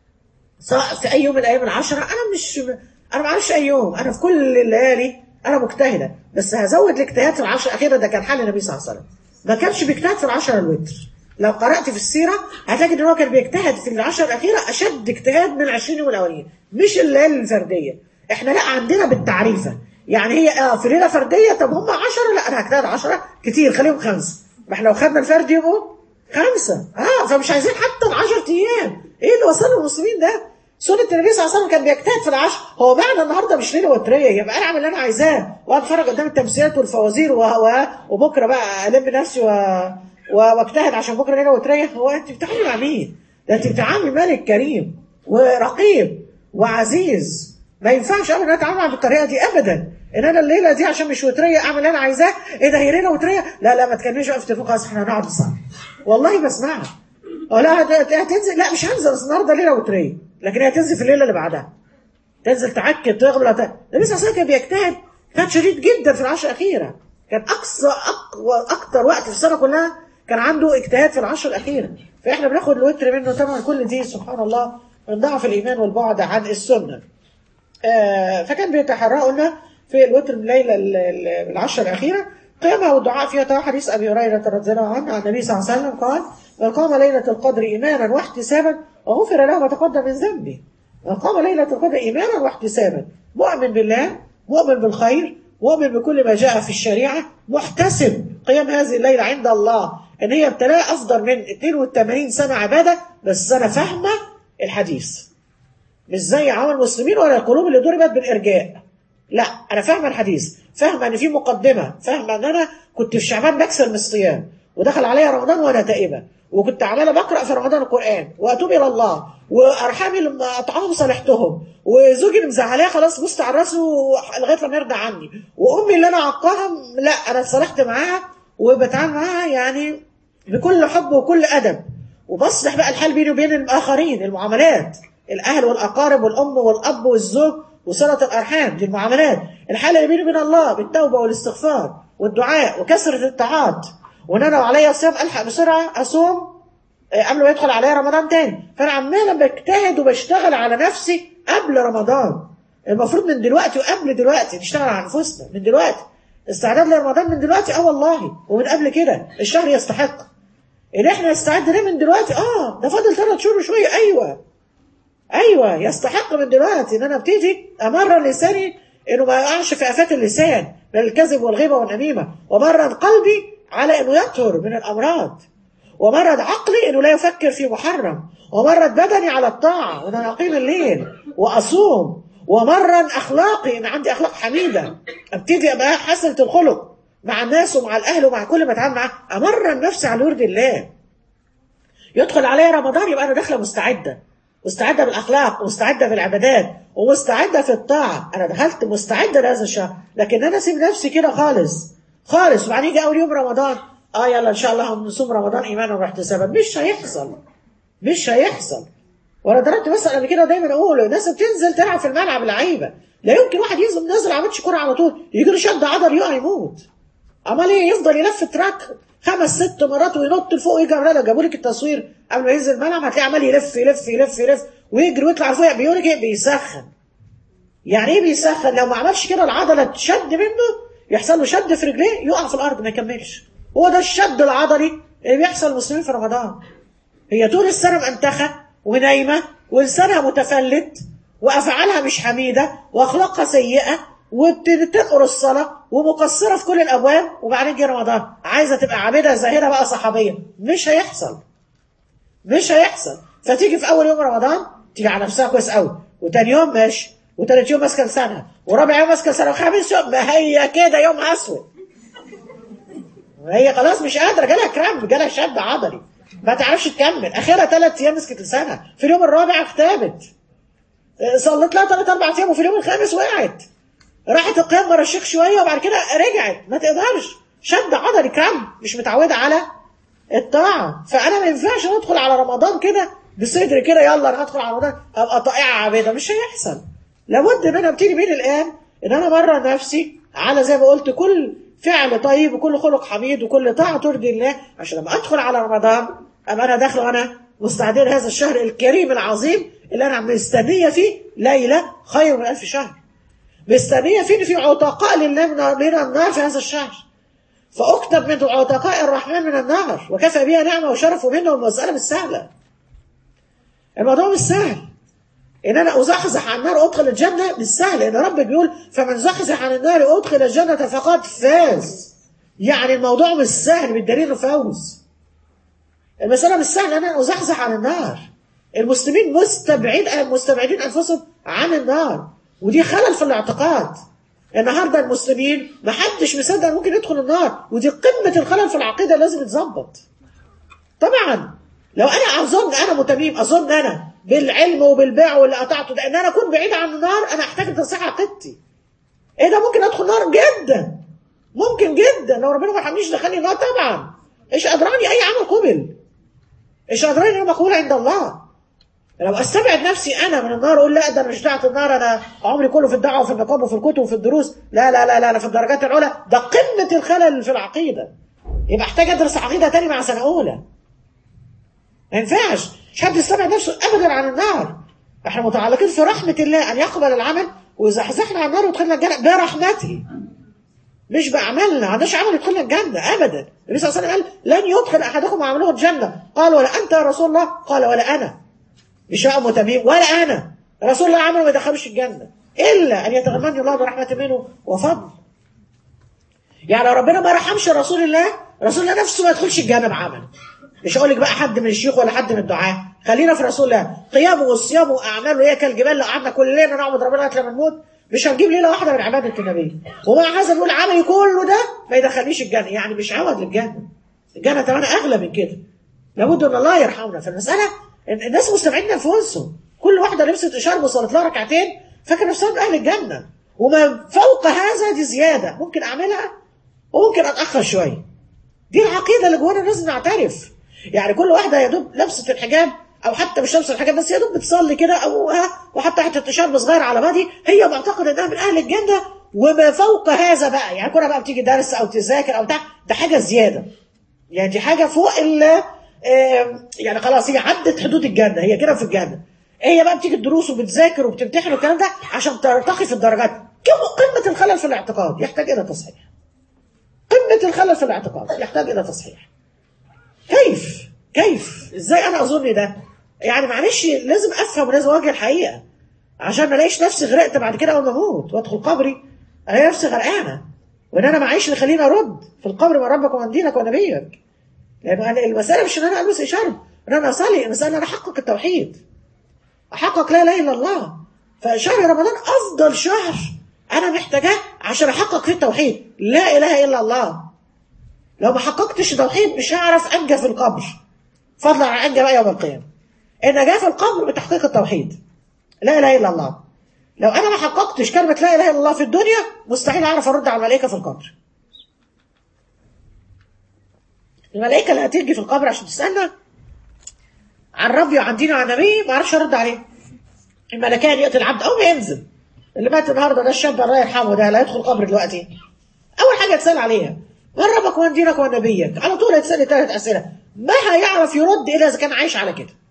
سواء في اي يوم من الايام العشره انا مش انا ما اعرفش اي يوم انا في كل الليالي انا مجتهده بس هزود الاجتهاد في العشره الاخيره ده كان حال النبي صلى الله عليه وسلم ما كانش بيجتهد في العشره الوتر لو قرات في السيره هتجد ان هو كان بيجتهد في العشره الاخيره اشد اجتهاد من ال 20 يوم الاولين مش الليالي الفرديه احنا لا عندنا بالتعريفه يعني هي اه في ليله فرديه طب هم 10 لا انا هجتهد 10 كتير خليهم خمسه ما احنا لو خدنا الفرد يبقوا خمسه اه فمش عايزين حتى ال 10 ايام ايه اللي وصل المسلمين ده سنة النبي صلى الله عليه وسلم كان بيجتهد في العشر هو معنى النهارده مش ليله وتريه يبقى انا اعمل اللي انا عايزاه واتفرج قدام التمثيلات والفوازير و... و... وبكره بقى الم نفسي و... و... واجتهد عشان بكره ليله وتريه هو انت بتتعاملي مع مين؟ ده انت بتتعاملي ملك كريم ورقيب وعزيز ما ينفعش ابدا اتعامل معاه بالطريقه دي ابدا ان انا الليله دي عشان مش وتريه اعمل اللي انا عايزاه ايه ده هي ليله وتريه لا لا ما تكلمنيش بقى في التليفون خلاص احنا هنقعد نصلي والله بسمعها اه لا هت- هتنزل لا مش هنزل أصل النهارده ليله وتريه لكن هي هتنزل في الليله اللي بعدها تنزل تعكد تغلط النبي صلى الله عليه وسلم كان بيجتهد كان شديد جدا في العشر الاخيره كان اقصى اقوى اكتر وقت في السنه كلها كان عنده اجتهاد في العشر الاخيره فاحنا بناخد الوتر منه طبعا كل دي سبحان الله من ضعف الايمان والبعد عن السنه آه، فكان بيتحرى قلنا في الوتر من الليله ال- ال- العشر الاخيره قيامها والدعاء فيها طبعا حديث ابي هريره رضي الله عنه عن النبي صلى الله عليه وسلم قال من قام ليله القدر ايمانا واحتسابا وغفر له ما تقدم من ذنبه من قام ليله القدر ايمانا واحتسابا مؤمن بالله مؤمن بالخير مؤمن بكل ما جاء في الشريعه محتسب قيام هذه الليله عند الله ان هي ابتلاء افضل من 82 سنه عباده بس انا فاهمه الحديث مش زي عوام المسلمين ولا القلوب اللي ضربت بالارجاء لا انا فاهمه الحديث فاهمه ان في مقدمه فاهمه ان انا كنت في شعبان بكسر من الصيام ودخل عليا رمضان وانا تائبه وكنت عماله بقرا في رمضان القران واتوب الى الله وارحامي لما اطعمهم صالحتهم وزوجي اللي مزعلاه خلاص بصت على راسه لغايه لما يرضى عني وامي اللي انا عقاها لا انا اتصالحت معاها وبتعامل معاها يعني بكل حب وكل ادب وبصلح بقى الحال بيني وبين الاخرين المعاملات الاهل والاقارب والام والاب والزوج وصله الارحام دي المعاملات الحاله اللي بيني وبين الله بالتوبه والاستغفار والدعاء وكثره الطاعات وان انا لو عليا صيام الحق بسرعه اصوم آه، قبل ما يدخل عليا رمضان تاني فانا عماله بجتهد وبشتغل على نفسي قبل رمضان المفروض من دلوقتي وقبل دلوقتي نشتغل على انفسنا من دلوقتي استعداد لرمضان من دلوقتي اه والله ومن قبل كده الشهر يستحق ان احنا نستعد ليه من دلوقتي اه ده فاضل ثلاث شهور وشويه ايوه ايوه يستحق من دلوقتي ان انا ابتدي امرن لساني انه ما يقعش في افات اللسان من الكذب والغيبه والنميمه ومرن قلبي على انه يطهر من الامراض ومرن عقلي انه لا يفكر في محرم ومرن بدني على الطاعه وان انا اقيم الليل واصوم ومرن اخلاقي ان عندي اخلاق حميده ابتدي ابقى حسنه الخلق مع الناس ومع الاهل ومع كل ما اتعامل معاه امرن نفسي على ورد الله يدخل عليا رمضان يبقى انا داخله مستعده مستعده بالاخلاق ومستعده بالعبادات ومستعده في الطاعه انا دخلت مستعده لهذا الشهر لكن انا اسيب نفسي كده خالص خالص وبعدين يجي اول يوم رمضان اه يلا ان شاء الله هنصوم رمضان ايمانا واحتسابا مش هيحصل مش هيحصل وانا ضربت مثلا قبل كده دايما اقول الناس بتنزل تلعب في الملعب لعيبه لا يمكن واحد ينزل نازل عملتش كوره على طول يجي له شد عضل يقع يموت امال ايه يفضل يلف تراك خمس ست مرات وينط لفوق ويجي لو جابوا لك التصوير قبل ما ينزل الملعب هتلاقيه عمال يلف يلف يلف يلف ويجري ويطلع لفوق بيقول لك ايه بيسخن يعني ايه بيسخن لو ما عملش كده العضله تشد منه يحصل له شد في رجليه يقع في الارض ما يكملش هو ده الشد العضلي اللي بيحصل للمسلمين في رمضان هي طول السنه مأنتخه ونايمه ولسانها متفلت وافعالها مش حميده واخلاقها سيئه وبتنقر الصلاه ومقصره في كل الابواب وبعدين جه رمضان عايزه تبقى عابده زاهده بقى صحابيه مش هيحصل مش هيحصل فتيجي في اول يوم رمضان تيجي على نفسها كويس قوي وتاني يوم ماشي وتالت يوم ماسكه لسانها ورابع يوم ماسكه لسانها وخامس يوم ما هي كده يوم اسود هي خلاص مش قادره جالها كرامب جالها شد عضلي ما تعرفش تكمل اخرها ثلاث ايام مسكت لسانها في اليوم الرابع اختابت صلت لها ثلاث اربع ايام وفي اليوم الخامس وقعت راحت القيام ورا الشيخ شويه وبعد كده رجعت ما تقدرش شد عضلي كرامب مش متعوده على الطاعه فانا ما ينفعش ادخل على رمضان كده بصدر كده يلا انا هدخل على رمضان ابقى طائعه عابده مش هيحصل لابد ان انا ابتدي من الان ان انا امرن نفسي على زي ما قلت كل فعل طيب وكل خلق حميد وكل طاعه ترضي الله عشان لما ادخل على رمضان ابقى انا داخله وانا مستعدين هذا الشهر الكريم العظيم اللي انا مستنيه فيه ليله خير من ألف شهر مستنيه فيه إن في عتقاء لله من من النار في هذا الشهر فاكتب من عتقاء الرحمن من النار وكفى بها نعمه وشرف ومنه المساله مش سهله الموضوع مش سهل ان انا ازحزح عن النار ادخل الجنه مش سهل لان ربك بيقول فمن زحزح عن النار ادخل الجنه فقد فاز يعني الموضوع مش سهل بالدليل فوز المساله مش سهله ان انا ازحزح عن النار المسلمين مستبعد مستبعدين انفسهم عن النار ودي خلل في الاعتقاد النهارده المسلمين ما حدش مصدق ممكن يدخل النار ودي قمه الخلل في العقيده لازم يتظبط طبعا لو انا اظن انا متميم اظن انا بالعلم وبالباع واللي قطعته ده ان انا اكون بعيد عن النار انا احتاج تصحيح عقيدتي ايه ده ممكن ادخل نار جدا ممكن جدا لو ربنا ما يرحمنيش دخلني النار طبعا ايش ادراني اي عمل قبل ايش ادراني انه مقبول عند الله لو استبعد نفسي انا من النار اقول لا ده انا مش بتاعت النار انا عمري كله في الدعوه وفي النقاب وفي الكتب وفي الدروس لا لا لا لا انا في الدرجات العلى ده قمه الخلل في العقيده يبقى احتاج ادرس عقيده تاني مع سنه اولى ما ينفعش مش حد يستبعد نفسه ابدا عن النار احنا متعلقين في رحمه الله ان يقبل العمل ويزحزحنا عن النار ويدخلنا الجنه برحمته مش باعمالنا ما عندناش عمل يدخلنا الجنه ابدا النبي صلى الله عليه وسلم قال لن يدخل احدكم عمله الجنه قال ولا انت يا رسول الله قال ولا انا مش ام تميم ولا انا رسول الله عمله ما يدخلش الجنه الا ان يتغمدني الله برحمه منه وفضل يعني لو ربنا ما رحمش رسول الله رسول الله نفسه ما يدخلش الجنه بعمله مش هقول لك بقى حد من الشيوخ ولا حد من الدعاة خلينا في رسول الله قيامه وصيامه واعماله هي كالجبال لو قعدنا كل ليله نعبد ربنا لغايه لما نموت مش هنجيب ليله واحده من عباده النبي ومع هذا نقول عملي كله ده ما يدخلنيش الجنه يعني مش عوض للجنه الجنه كمان اغلى من كده لابد ان الله يرحمنا فالمساله الناس مستبعدين انفسهم كل واحده لبست اشاره وصلت لها ركعتين فاكره نفسها من اهل الجنه وما فوق هذا دي زياده ممكن اعملها وممكن اتاخر شويه دي العقيده اللي جوانا لازم نعترف يعني كل واحده يا دوب لبست الحجاب او حتى مش لابسه الحجاب بس يا دوب بتصلي كده او ها وحتى حته شرب صغير على بادي هي معتقده انها من اهل الجنه وما فوق هذا بقى يعني كنا بقى بتيجي درس او تذاكر او بتاع ده حاجه زياده يعني دي حاجه فوق ال يعني خلاص هي عدت حدود الجنه هي كده في الجنه هي بقى بتيجي الدروس وبتذاكر وبتمتحن والكلام ده عشان ترتقي في الدرجات كم قمه الخلل في الاعتقاد يحتاج الى تصحيح قمه الخلل في الاعتقاد يحتاج الى تصحيح كيف كيف ازاي انا اظن ده يعني معلش لازم افهم ولازم اواجه الحقيقه عشان ما الاقيش نفسي غرقت بعد كده اول ما اموت وادخل قبري الاقي نفسي غرقانه وان انا معيش اللي يخليني ارد في القبر من ربك ومن دينك ونبيك لان المساله مش ان انا البس اشاره ان انا اصلي المساله ان انا احقق التوحيد احقق لا اله الا الله فشهر رمضان افضل شهر انا محتاجاه عشان احقق فيه التوحيد لا اله الا الله لو ما حققتش توحيد مش هعرف انجى في القبر فضلا عن انجى بقى يوم القيامه النجاه في القبر بتحقيق التوحيد لا اله الا الله لو انا ما حققتش كلمه لا اله الا الله في الدنيا مستحيل اعرف ارد على الملائكه في القبر الملائكه اللي هتيجي في القبر عشان تسالنا عن ربي وعن ديني وعن نبيه ما اعرفش ارد عليه الملكان ياتي العبد اول ما ينزل اللي مات النهارده ده الشاب الله يرحمه ده لا يدخل القبر دلوقتي اول حاجه يتسال عليها من ربك ومن دينك ومن نبيك على طول هيتسال ثلاث اسئله ما هيعرف يرد الا اذا كان عايش على كده. لو ما عاش على التوحيد ما يعرفش يرد في القبر.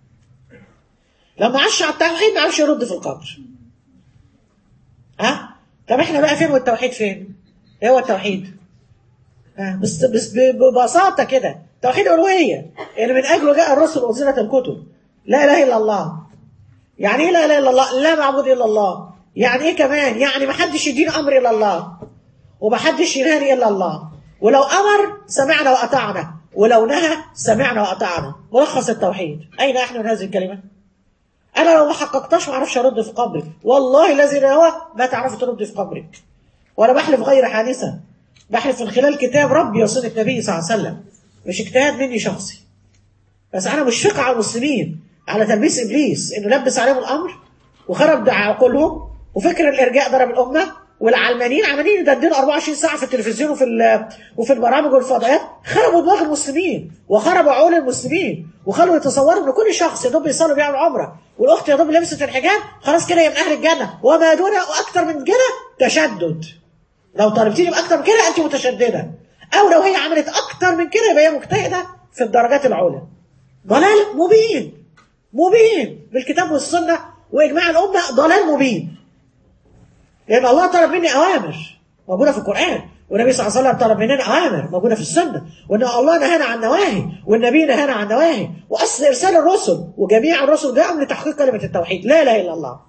طب احنا بقى فين والتوحيد فين؟ ايه هو التوحيد؟ آه، بس بس ب- ببساطه كده توحيد الالوهيه اللي من اجله جاء الرسل وانزلت الكتب لا اله الا الله يعني ايه لا اله الا الله؟ لا معبود الا الله يعني ايه كمان؟ يعني ما حدش يديني امر الا الله وما حدش ينهاني الا الله ولو امر سمعنا واطعنا ولو نهى سمعنا واطعنا ملخص التوحيد اين احنا من هذه الكلمه؟ انا لو ما حققتهاش ما اعرفش ارد في قبرك والله الذي لا هو ما تعرف ترد في قبرك وانا بحلف غير حادثه بحلف من خلال كتاب ربي وسنه النبي صلى الله عليه وسلم مش اجتهاد مني شخصي بس انا مشفقه على المسلمين على تلبيس ابليس انه لبس عليهم الامر وخرب عقولهم وفكر الارجاء ضرب الامه والعلمانيين عمالين يدندنوا 24 ساعه في التلفزيون وفي ال- وفي البرامج والفضائيات خربوا دماغ المسلمين وخربوا عقول المسلمين وخلوا يتصوروا ان كل شخص يا دوب يصلي بيعمل عمره والاخت يا دوب لبست الحجاب خلاص كده يبقى اهل الجنه وما دون واكثر من كده تشدد لو طالبتيني باكثر من كده انت متشدده او لو هي عملت اكثر من كده يبقى هي مجتهده في الدرجات العلى ضلال مبين مبين بالكتاب والسنه واجماع الامه ضلال مبين لان الله طلب مني اوامر موجوده في القران والنبي صلى الله عليه وسلم طلب مننا اوامر موجوده في السنه وان الله نهانا عن نواهي والنبي نهانا عن نواهي واصل ارسال الرسل وجميع الرسل جاءوا لتحقيق كلمه التوحيد لا اله الا الله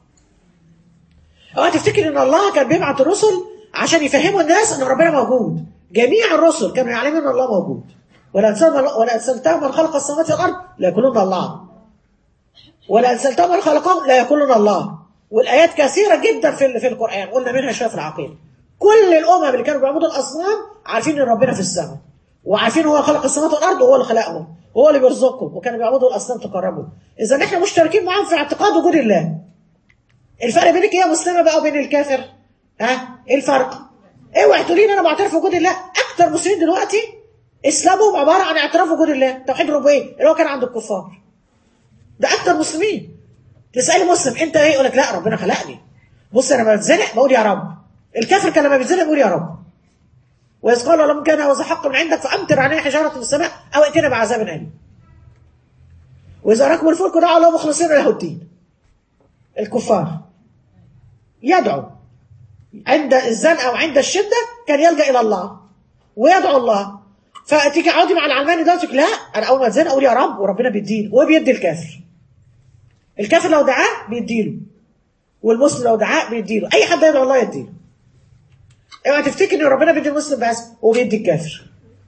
اوعى تفتكر ان الله كان بيبعت الرسل عشان يفهموا الناس ان ربنا موجود جميع الرسل كانوا يعلمون ان الله موجود ولا أرسلنا- ولا ارسلتهم من خلق السماوات والارض لا يقولون الله ولا أرسلتهم من خلقهم لا يقولون الله والآيات كثيرة جدا في في القرآن قلنا منها شوية في العقيدة كل الأمم اللي كانوا بيعبدوا الأصنام عارفين إن ربنا في السماء وعارفين هو خلق السماوات والأرض وهو اللي خلقهم وهو اللي بيرزقهم وكانوا بيعبدوا الأصنام تقربوا إذا إحنا مشتركين معاهم في اعتقاد وجود الله الفرق بينك يا مسلمة بقى وبين الكافر ها إيه الفرق؟ اوعي تقولي لي أنا بعترف بوجود الله أكتر مسلمين دلوقتي إسلامهم عبارة عن اعتراف بوجود الله توحيد الربوبية اللي هو كان عند الكفار ده اكتر مسلمين تسالي مسلم انت ايه يقول لك لا ربنا خلقني بص انا لما بتزنق بقول يا رب الكافر كان لما بيتزنق بيقول يا رب واذ قال لهم كان هذا حق من عندك فامطر علينا حجاره من السماء او ائتنا بعذاب اليم واذا ركبوا الفلك دعوا الله مخلصين له الدين الكفار يدعو عند الزنقه وعند الشده كان يلجا الى الله ويدعو الله فتيجي اقعدي مع العلماني ده تقول لا انا اول ما اتزنق اقول يا رب وربنا بيديني هو بيدي الكافر الكافر لو دعاه بيديله والمسلم لو دعاه بيديله اي حد يدعو الله يديله اوعى تفتكر ان ربنا بيدي المسلم بس وبيدي الكافر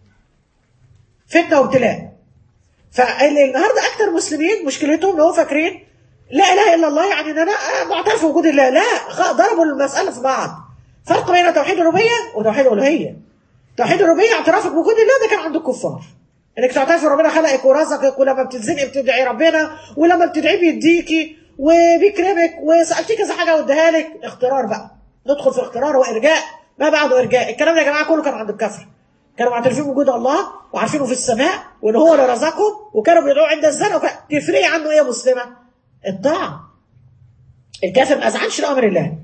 فتنه وابتلاء فالنهارده اكتر مسلمين مشكلتهم ان هو فاكرين لا اله الا الله يعني ان انا معترف بوجود الله لا خ- ضربوا المساله في بعض فرق بين توحيد الربوبيه وتوحيد الالوهيه توحيد الربوبيه اعترافك بوجود الله ده كان عند الكفار انك تعترف ان ربنا خلقك ورزقك ولما بتتزنقي بتدعي ربنا ولما بتدعي بيديكي وبيكرمك وسالتيه كذا حاجه واداها لك اخترار بقى ندخل في اخترار وارجاء ما بعده ارجاء الكلام ده يا جماعه كله كان عند الكفر كانوا معترفين بوجود الله وعارفينه في السماء وان هو اللي رزقهم وكانوا بيدعوا عند الزنا وكان- تفرقي عنه ايه يا مسلمه؟ الطاعه الكافر ما اذعنش لامر الله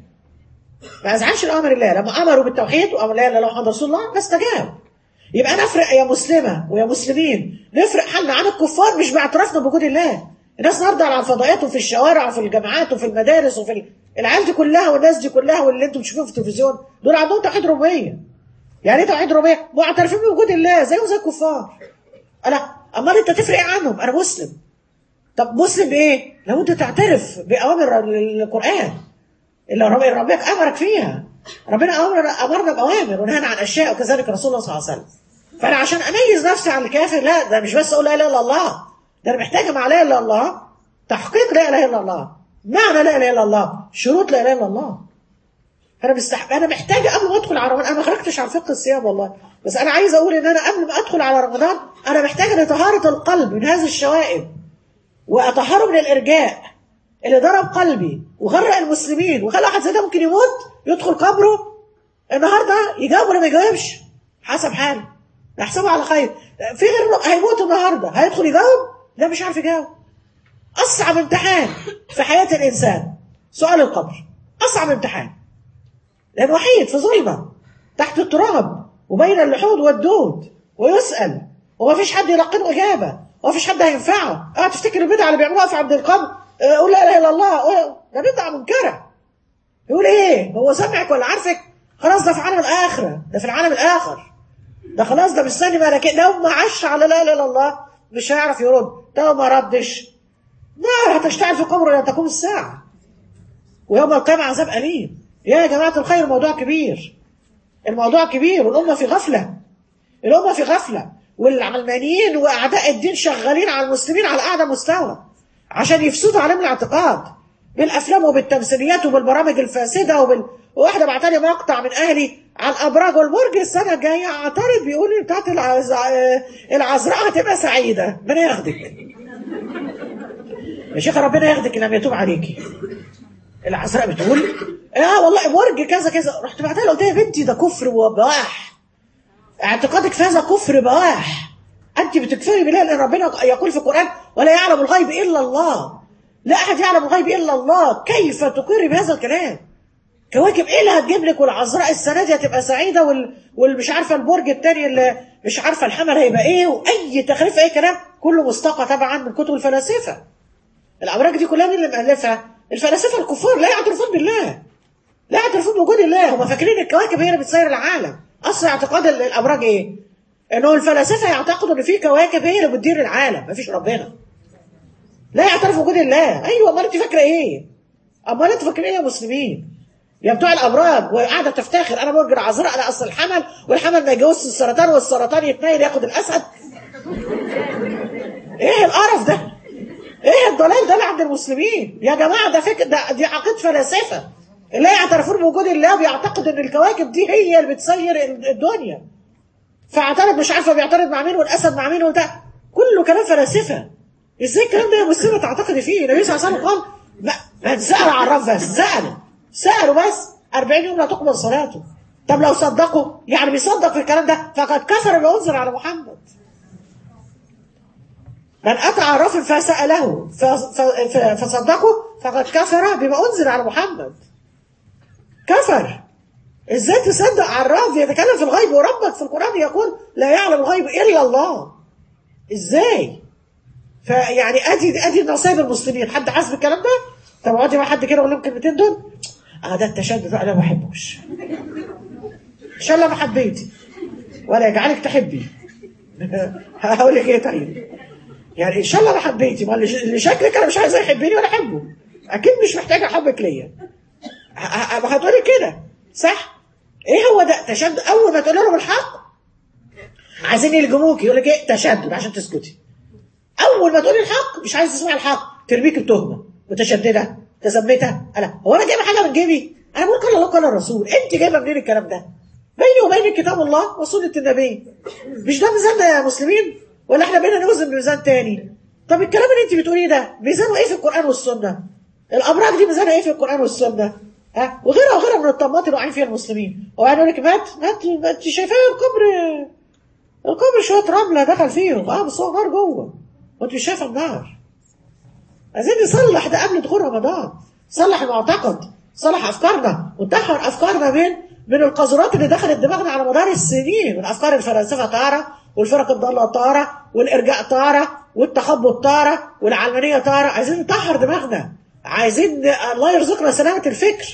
ما اذعنش لامر الله لما امروا بالتوحيد وامر لا اله الا الله محمد رسول الله فاستجاب يبقى نفرق يا مسلمه ويا مسلمين نفرق حالنا عن الكفار مش باعترافنا بوجود الله الناس النهارده على الفضائيات وفي الشوارع وفي الجامعات وفي المدارس وفي ال- العيال دي كلها والناس دي كلها واللي انتم بتشوفوهم في التلفزيون دول عندهم توحيد ربوبيه يعني ايه توحيد ربوبيه؟ معترفين بوجود الله زيهم زي الكفار انا امال انت تفرق إيه عنهم انا مسلم طب مسلم بايه؟ لو انت تعترف باوامر القران اللي رب- ربك امرك فيها ربنا امر امرنا باوامر ونهانا عن اشياء وكذلك رسول الله صلى الله عليه وسلم فانا عشان اميز نفسي عن الكافر لا ده مش بس اقول لا اله الا الله ده انا محتاجه مع لا اله الا الله تحقيق لا اله الا الله معنى لا اله الا الله شروط لا اله الا الله انا مستح... انا محتاجه قبل ما ادخل على رمضان انا ما خرجتش عن فقه الصيام والله بس انا عايزه اقول ان انا قبل ما ادخل على رمضان انا محتاجه لطهاره القلب من هذه الشوائب واطهره من الارجاء اللي ضرب قلبي وغرق المسلمين وخلى واحد زي ده ممكن يموت يدخل قبره النهارده يجاوب ولا ما يجاوبش حسب حاله نحسبه على خير في غير هيموت النهارده هيدخل يجاوب لا مش عارف يجاوب اصعب امتحان في حياه الانسان سؤال القبر اصعب امتحان لأنه وحيد في ظلمة تحت التراب وبين اللحود والدود ويسأل وما فيش حد يلقنه إجابة وما فيش حد هينفعه اه تفتكر البدعة اللي بيعملوها في عبد القبر آه، قول لا إله إلا الله قول- ده بدعة منكرة يقول ايه هو سمعك ولا عارفك خلاص ده في عالم الاخره ده في العالم الاخر ده خلاص ده مستني ملكين لو ما عاش على لا اله الا الله مش هيعرف يرد لو ما ردش نار هتشتعل في قبره لا تقوم الساعه ويوم القيامه عذاب اليم يا جماعه الخير الموضوع كبير الموضوع كبير والامه في غفله الامه في غفله والعلمانيين واعداء الدين شغالين على المسلمين على اعلى مستوى عشان يفسدوا عليهم الاعتقاد بالافلام وبالتمثيليات وبالبرامج الفاسده وبال واحده بعتلي مقطع من اهلي على الابراج والبرج السنه الجايه اعترض بيقول لي بتاعت العز... العذراء هتبقى سعيده ربنا ياخدك يا شيخ ربنا ياخدك لما يتوب عليكي العذراء بتقول اه والله برج كذا كذا رحت بعتها قلت يا بنتي ده كفر وبواح اعتقادك في هذا كفر بواح انت بتكفري بالله لان ربنا يقول في القران ولا يعلم الغيب الا الله لا احد يعلم الغيب الا الله كيف تقري بهذا الكلام كواكب ايه اللي هتجيب لك والعذراء السنه دي هتبقى سعيده وال... والمش عارفه البرج الثاني اللي مش عارفه الحمل هيبقى ايه واي تخريف اي كلام كله مستقى طبعا من كتب الفلاسفه الابراج دي كلها مين اللي مالفها الفلاسفه الكفار لا يعترفون بالله لا يعترفون بوجود الله هم فاكرين الكواكب هي اللي بتسير العالم اصل اعتقاد الابراج ايه انه الفلاسفه يعتقدوا ان في كواكب هي اللي بتدير العالم مفيش ربنا لا يعترف بوجود الله ايوه امال انت فاكره ايه امال انتوا فاكرين ايه يا مسلمين يا بتوع الابراج وقاعده تفتخر انا برج العذراء انا اصل الحمل والحمل ما يجوزش السرطان والسرطان يتنيل ياخد الاسد ايه القرف ده ايه الضلال ده اللي عند المسلمين يا جماعه ده فكر ده دي عقيده فلاسفه لا يعترفون بوجود الله بيعتقد ان الكواكب دي هي اللي بتسير الدنيا فاعترض مش عارفه بيعترض مع مين والاسد مع مين وده كله كلام فلاسفه ازاي الكلام ده يا مسلمه تعتقدي فيه النبي صلى الله عليه وسلم قال ما سأل عرف بس سألوا سألوا بس 40 يوم لا تقبل صلاته طب لو صدقوا يعني بيصدق في الكلام ده فقد كفر بما انزل على محمد من أتى عرافا فسأله فصدقه فقد كفر بما أنزل على محمد كفر ازاي تصدق عراف يتكلم في الغيب وربك في القرآن يقول لا يعلم الغيب إلا الله ازاي فيعني ادي ادي نصايب المسلمين حد حاسس بالكلام ده طب اقعدي مع حد كده اقول لهم الكلمتين دول اه ده التشدد انا ما بحبوش ان شاء الله ما حبيتي ولا يجعلك تحبي هقول لك ايه طيب يعني ان شاء الله ما حبيتي ما اللي شكلك انا مش عايزه يحبني ولا احبه اكيد مش محتاجه حبك ليا هتقولي كده صح ايه هو ده تشدد اول ما تقول لهم الحق عايزين يلجموك يقول لك ايه تشدد عشان تسكتي اول ما تقولي الحق مش عايز تسمعي الحق ترميك بتهمه متشدده تثبتها انا هو انا جايبه حاجه من جيبي انا بقول قال الله قال الرسول انت جايبه منين الكلام ده بيني وبينك كتاب الله وسنه النبي مش ده ميزان يا مسلمين ولا احنا بينا نوزن بميزان تاني طب الكلام اللي انت بتقوليه ده ميزانه ايه في القران والسنه الابراج دي ميزانها ايه في القران والسنه ها وغيرها وغيرها من الطماط اللي واقعين فيها المسلمين هو يقول لك مات مات انت شايفاه القبر القبر شويه رمله دخل فيهم اه بس هو نار جوه وانت مش شايفه النار عايزين نصلح ده قبل دخول رمضان صلح المعتقد صلح افكارنا وطهر افكارنا من من القذرات اللي دخلت دماغنا على مدار السنين من افكار الفلاسفه طاره والفرق الضاله طاره والارجاء طاره والتخبط طاره والعلمانيه طاره عايزين نطهر دماغنا عايزين الله يرزقنا سلامه الفكر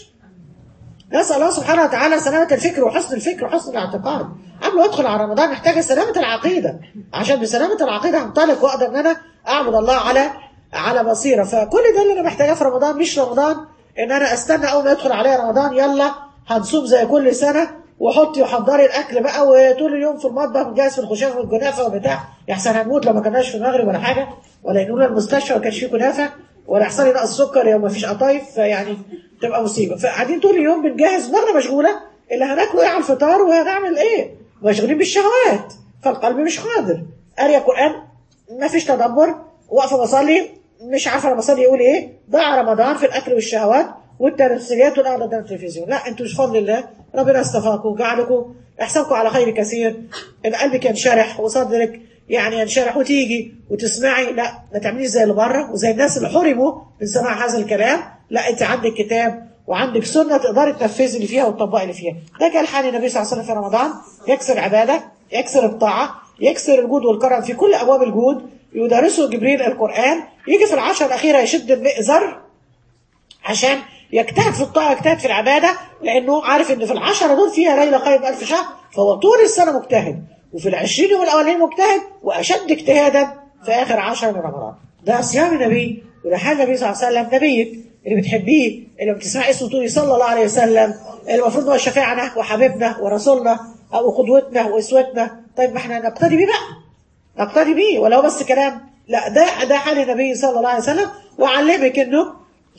نسال الله سبحانه وتعالى سلامه الفكر وحسن الفكر وحسن الاعتقاد قبل ما ادخل على رمضان محتاجه سلامه العقيده عشان بسلامه العقيده هنطلق واقدر ان انا اعبد الله على على بصيره فكل ده اللي انا محتاجاه في رمضان مش رمضان ان انا استنى اول ما يدخل عليا رمضان يلا هنصوم زي كل سنه وحطي وحضري الاكل بقى وطول اليوم في المطبخ جاهز في الخشاف والكنافه وبتاع يحسن هنموت لو ما كناش في المغرب ولا حاجه ولا ينقلونا المستشفى ما كانش فيه كنافه ولا يحصل لي نقص سكر لو ما فيش قطايف فيعني تبقى مصيبه فقاعدين طول اليوم بنجهز دماغنا مشغوله اللي هناكله ايه على الفطار وهنعمل ايه مشغولين بالشهوات فالقلب مش قادر قاريه قران ما فيش تدبر واقفه بصلي مش عارفه انا بصلي يقول ايه ضاع رمضان في الاكل والشهوات والتمثيليات والقعده قدام التلفزيون لا انتوا مش فضل الله ربنا اصطفاكم وجعلكم احسنكم على خير كثير ان قلبك ينشرح وصدرك يعني ينشرح وتيجي وتسمعي لا ما تعمليش زي اللي بره وزي الناس اللي حرموا من سماع هذا الكلام لا انت عندك كتاب وعندك سنه تقدري تنفذي اللي فيها وتطبقي اللي فيها ده كان حال النبي صلى الله عليه وسلم في رمضان يكسر عباده يكسر الطاعه يكسر الجود والكرم في كل ابواب الجود يدرسه جبريل القران يجي في العشر الاخيره يشد المئزر عشان يجتهد في الطاعه يجتهد في العباده لانه عارف ان في العشره دول فيها ليله خير من الف شهر فهو طول السنه مجتهد وفي العشرين يوم الاولين مجتهد واشد اجتهادا في اخر عشر من رمضان ده صيام النبي وده حال النبي صلى الله عليه وسلم نبيك اللي بتحبيه اللي بتسمعي اسمه تقولي صلى الله عليه وسلم المفروض هو شفيعنا وحبيبنا ورسولنا وقدوتنا واسوتنا طيب ما احنا نقتدي بيه بقى نقتدي بيه ولو بس كلام لا ده ده حال النبي صلى الله عليه وسلم وعلمك انه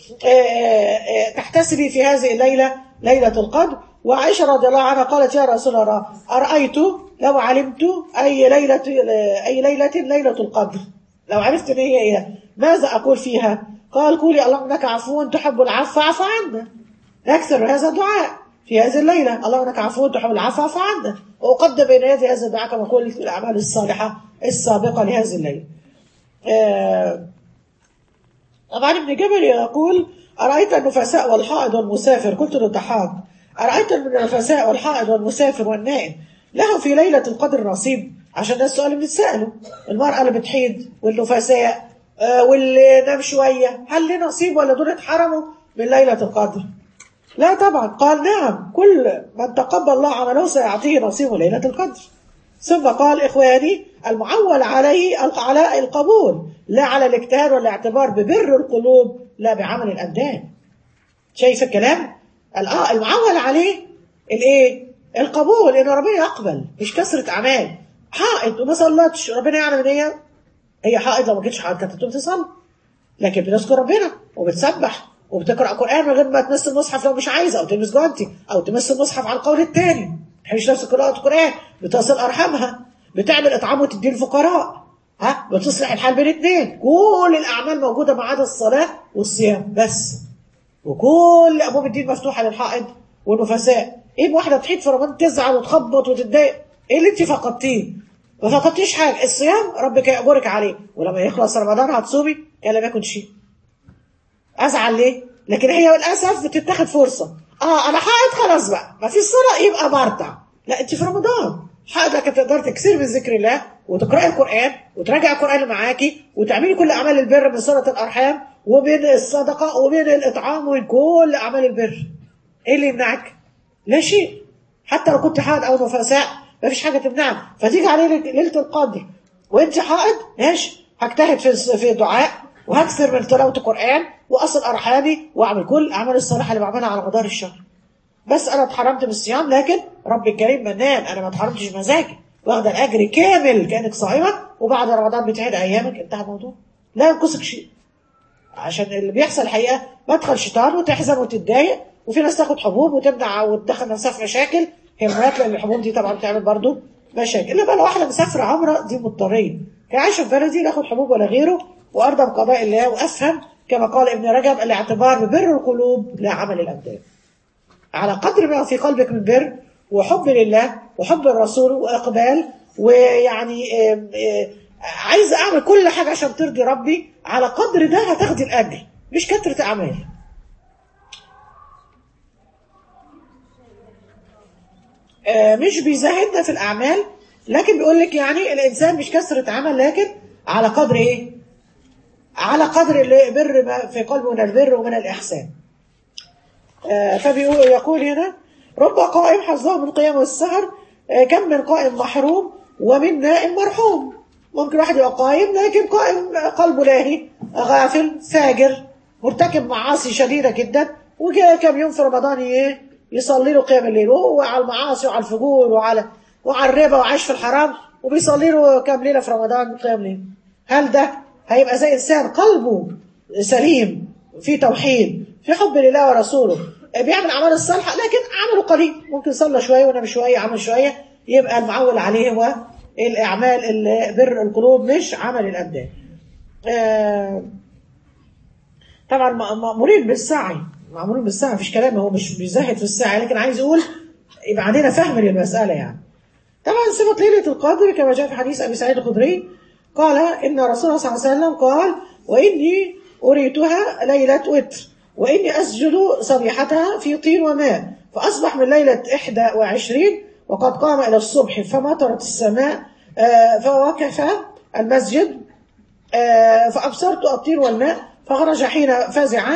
تحتسبي في هذه الليله ليله القدر وعائشه رضي الله عنها قالت يا رسول الله ارايت لو علمت اي ليله اي ليله ليله القدر لو عرفت ان هي ايه ماذا اقول فيها قال قولي اللهم انك عفو تحب العفو فاعف عنا اكثر هذا الدعاء في هذه الليله اللهم انك عفو تحب العفو فاعف عنا واقدم بين يدي هذا الدعاء كما قلت الاعمال الصالحه السابقه لهذه الليله آه طبعا ابن جبل يقول أرأيت النفساء والحائض والمسافر قلت للضحاك أرأيت النفساء والحائض والمسافر والنائم لهم في ليلة القدر نصيب عشان ده السؤال اللي بنسأله المرأة اللي بتحيض والنفساء آه واللي نام شوية هل ليه نصيب ولا دول اتحرموا من ليلة القدر لا طبعا قال نعم كل من تقبل الله عمله سيعطيه نصيبه ليلة القدر ثم قال إخواني المعول عليه على القبول لا على الاجتهاد والاعتبار ببر القلوب لا بعمل الأبدان شايف الكلام المعول عليه الايه القبول ان ربنا يقبل مش كثره اعمال حائض وما صلتش ربنا يعلم ان هي هي حائض لو ما كانتش حائض كانت هتقوم تصلي لكن بتذكر ربنا وبتسبح وبتقرا قران من غير ما تمس المصحف لو مش عايزه او تلبس جوانتي او تمس المصحف على القول الثاني ما تحبش نفس قراءه قران بتصل ارحامها بتعمل اطعام وتدي الفقراء ها بتصلح الحال بين اثنين كل الاعمال موجوده ما عدا الصلاه والصيام بس وكل ابواب الدين مفتوحه للحائض والنفساء ايه واحده تحيط في رمضان تزعل وتخبط وتتضايق ايه اللي انت فقدتيه ما فقدتيش حاجه الصيام ربك يأجرك عليه ولما يخلص رمضان هتصومي كان لم يكن شيء ازعل ليه لكن هي للاسف بتتاخد فرصه اه انا حائض خلاص بقى ما فيش صلاه يبقى برضع لا انت في رمضان حائض لكن تقدر تكسري من ذكر الله وتقراي القران وتراجعي القران اللي معاكي وتعملي كل اعمال البر من صله الارحام وبين الصدقه وبين الاطعام وبين كل اعمال البر ايه اللي يمنعك لا شيء حتى لو كنت حائض او نفساء ما فيش حاجه تمنعك فتيجي عليه ليله القدر وانت حائض ماشي هجتهد في في دعاء وهكثر من تلاوه القران واصل ارحامي واعمل كل الاعمال الصالحه اللي بعملها على مدار الشهر بس انا اتحرمت من الصيام لكن ربي الكريم منان انا ما اتحرمتش بمزاجي واخده الاجر كامل كانك صائمه وبعد رمضان بتعيد ايامك انتهى الموضوع لا ينقصك شيء عشان اللي بيحصل الحقيقه مدخل شيطان وتحزن وتتضايق وفي ناس تاخد حبوب وتمنع وتدخل نفسها في مشاكل هرمونات لان الحبوب دي طبعا بتعمل برضه مشاكل الا بقى لو واحده مسافره عمره دي مضطريه كان عايشه في بلدي لا اخد حبوب ولا غيره وارضى بقضاء الله وافهم كما قال ابن رجب الاعتبار ببر القلوب لا عمل الابدان على قدر ما في قلبك من بر وحب لله وحب الرسول واقبال ويعني عايز اعمل كل حاجه عشان ترضي ربي على قدر ده هتاخدي الاجر مش كثره اعمال مش بيزهدنا في الاعمال لكن بيقول لك يعني الانسان مش كثره عمل لكن على قدر ايه على قدر البر ما في قلبه من البر ومن الاحسان فبيقول يقول هنا رب قائم حظه من قيام السهر كم من قائم محروم ومن نائم مرحوم ممكن واحد يبقى قائم لكن قائم قلبه لاهي غافل فاجر مرتكب معاصي شديدة جدا وجاء كم يوم في رمضان ايه يصلي له قيام الليل وهو على المعاصي وعلى الفجور وعلى وعلى الربا وعايش في الحرام وبيصلي له كام ليله في رمضان قيام ليل هل ده هيبقى زي انسان قلبه سليم في توحيد في حب لله ورسوله بيعمل اعمال الصالحه لكن عمله قليل ممكن صلى شويه ونام شويه عمل شويه يبقى المعول عليه هو الاعمال بر القلوب مش عمل الابدان آه طبعا مأمورين بالسعي مأمورين بالسعي مفيش كلام هو مش بيزهد في السعي لكن عايز يقول يبقى عندنا فهم للمسألة يعني طبعا صفة ليلة القدر كما جاء في حديث أبي سعيد الخدري قال إن رسول الله صلى الله عليه وسلم قال وإني أريتها ليلة وتر وإني أسجد صبيحتها في طين وماء فأصبح من ليلة إحدى وعشرين وقد قام إلى الصبح فمطرت السماء فوقف المسجد فأبصرت الطين والماء فخرج حين فزع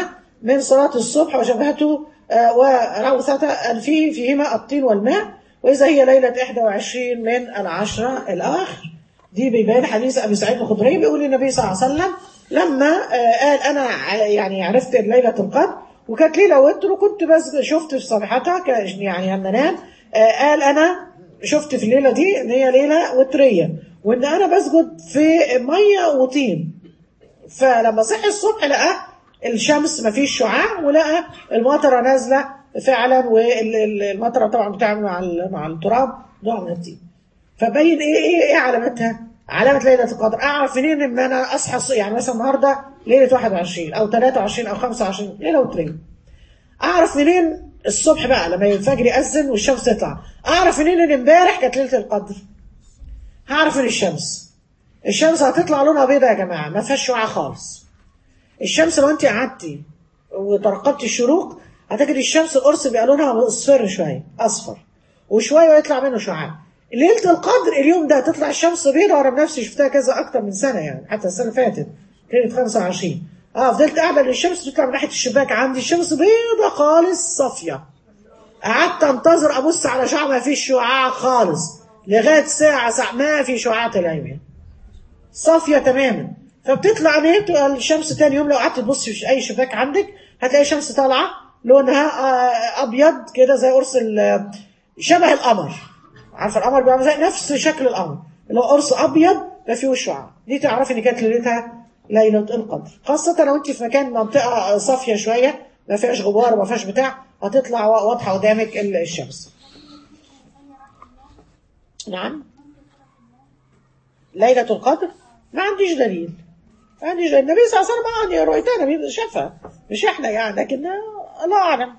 من صلاة الصبح وشبهته آه، وروثة الفيه فيهما الطين والماء وإذا هي ليلة 21 من العشرة الآخر دي بيبان حديث أبي سعيد الخدري بيقول النبي صلى الله عليه وسلم لما آه، قال أنا ع- يعني عرفت ليلة القدر وكانت ليلة وتر وكنت بس شفت في صفحتها ك- يعني المنام آه، قال أنا شفت في الليلة دي إن هي ليلة وترية وإن أنا بسجد في مية وطين فلما صحي الصبح لقى الشمس ما فيش شعاع ولقى المطره نازله فعلا والمطره طبعا بتعمل مع ال- مع التراب نوع من الطين فبين ايه ايه ايه علامتها؟ علامه ليله القدر اعرف منين ان انا اصحى الص- يعني مثلا النهارده ليله 21 او 23 او 25 ليله وترين اعرف منين الصبح بقى لما الفجر يأذن والشمس تطلع اعرف منين ان امبارح كانت ليله القدر هعرف من الشمس الشمس هتطلع لونها بيضاء يا جماعه ما فيهاش شعاع خالص الشمس لو انت قعدتي وترقبتي الشروق هتجد الشمس القرص بيبقى لونها مصفر شويه اصفر وشويه ويطلع منه شعاع ليله القدر اليوم ده تطلع الشمس بيضاء وانا بنفسي شفتها كذا اكتر من سنه يعني حتى السنه اللي فاتت كانت 25 اه فضلت قاعده للشمس تطلع من ناحيه الشباك عندي الشمس بيضاء خالص صافيه قعدت انتظر ابص على شعاع ما فيش شعاع خالص لغايه ساعه ساعه ما في شعاع طلع منها صافيه تماما فبتطلع ان هي بتبقى الشمس تاني يوم لو قعدت تبص في اي شباك عندك هتلاقي الشمس طالعه لونها آه، ابيض كده زي قرص ال- شبه القمر عارفه القمر بيعمل زي نفس شكل القمر اللي هو قرص ابيض ما فيهوش شعاع دي تعرفي ان كانت ليلتها ليله القدر خاصه لو انت في مكان منطقه صافيه شويه ما فيهاش غبار وما فيهاش بتاع هتطلع واضحه قدامك ال- الشمس نعم ليلة القدر ما عنديش دليل ما عنديش دليل النبي صلى الله عليه وسلم يعني رؤيتها النبي شافها مش احنا يعني لكن الله اعلم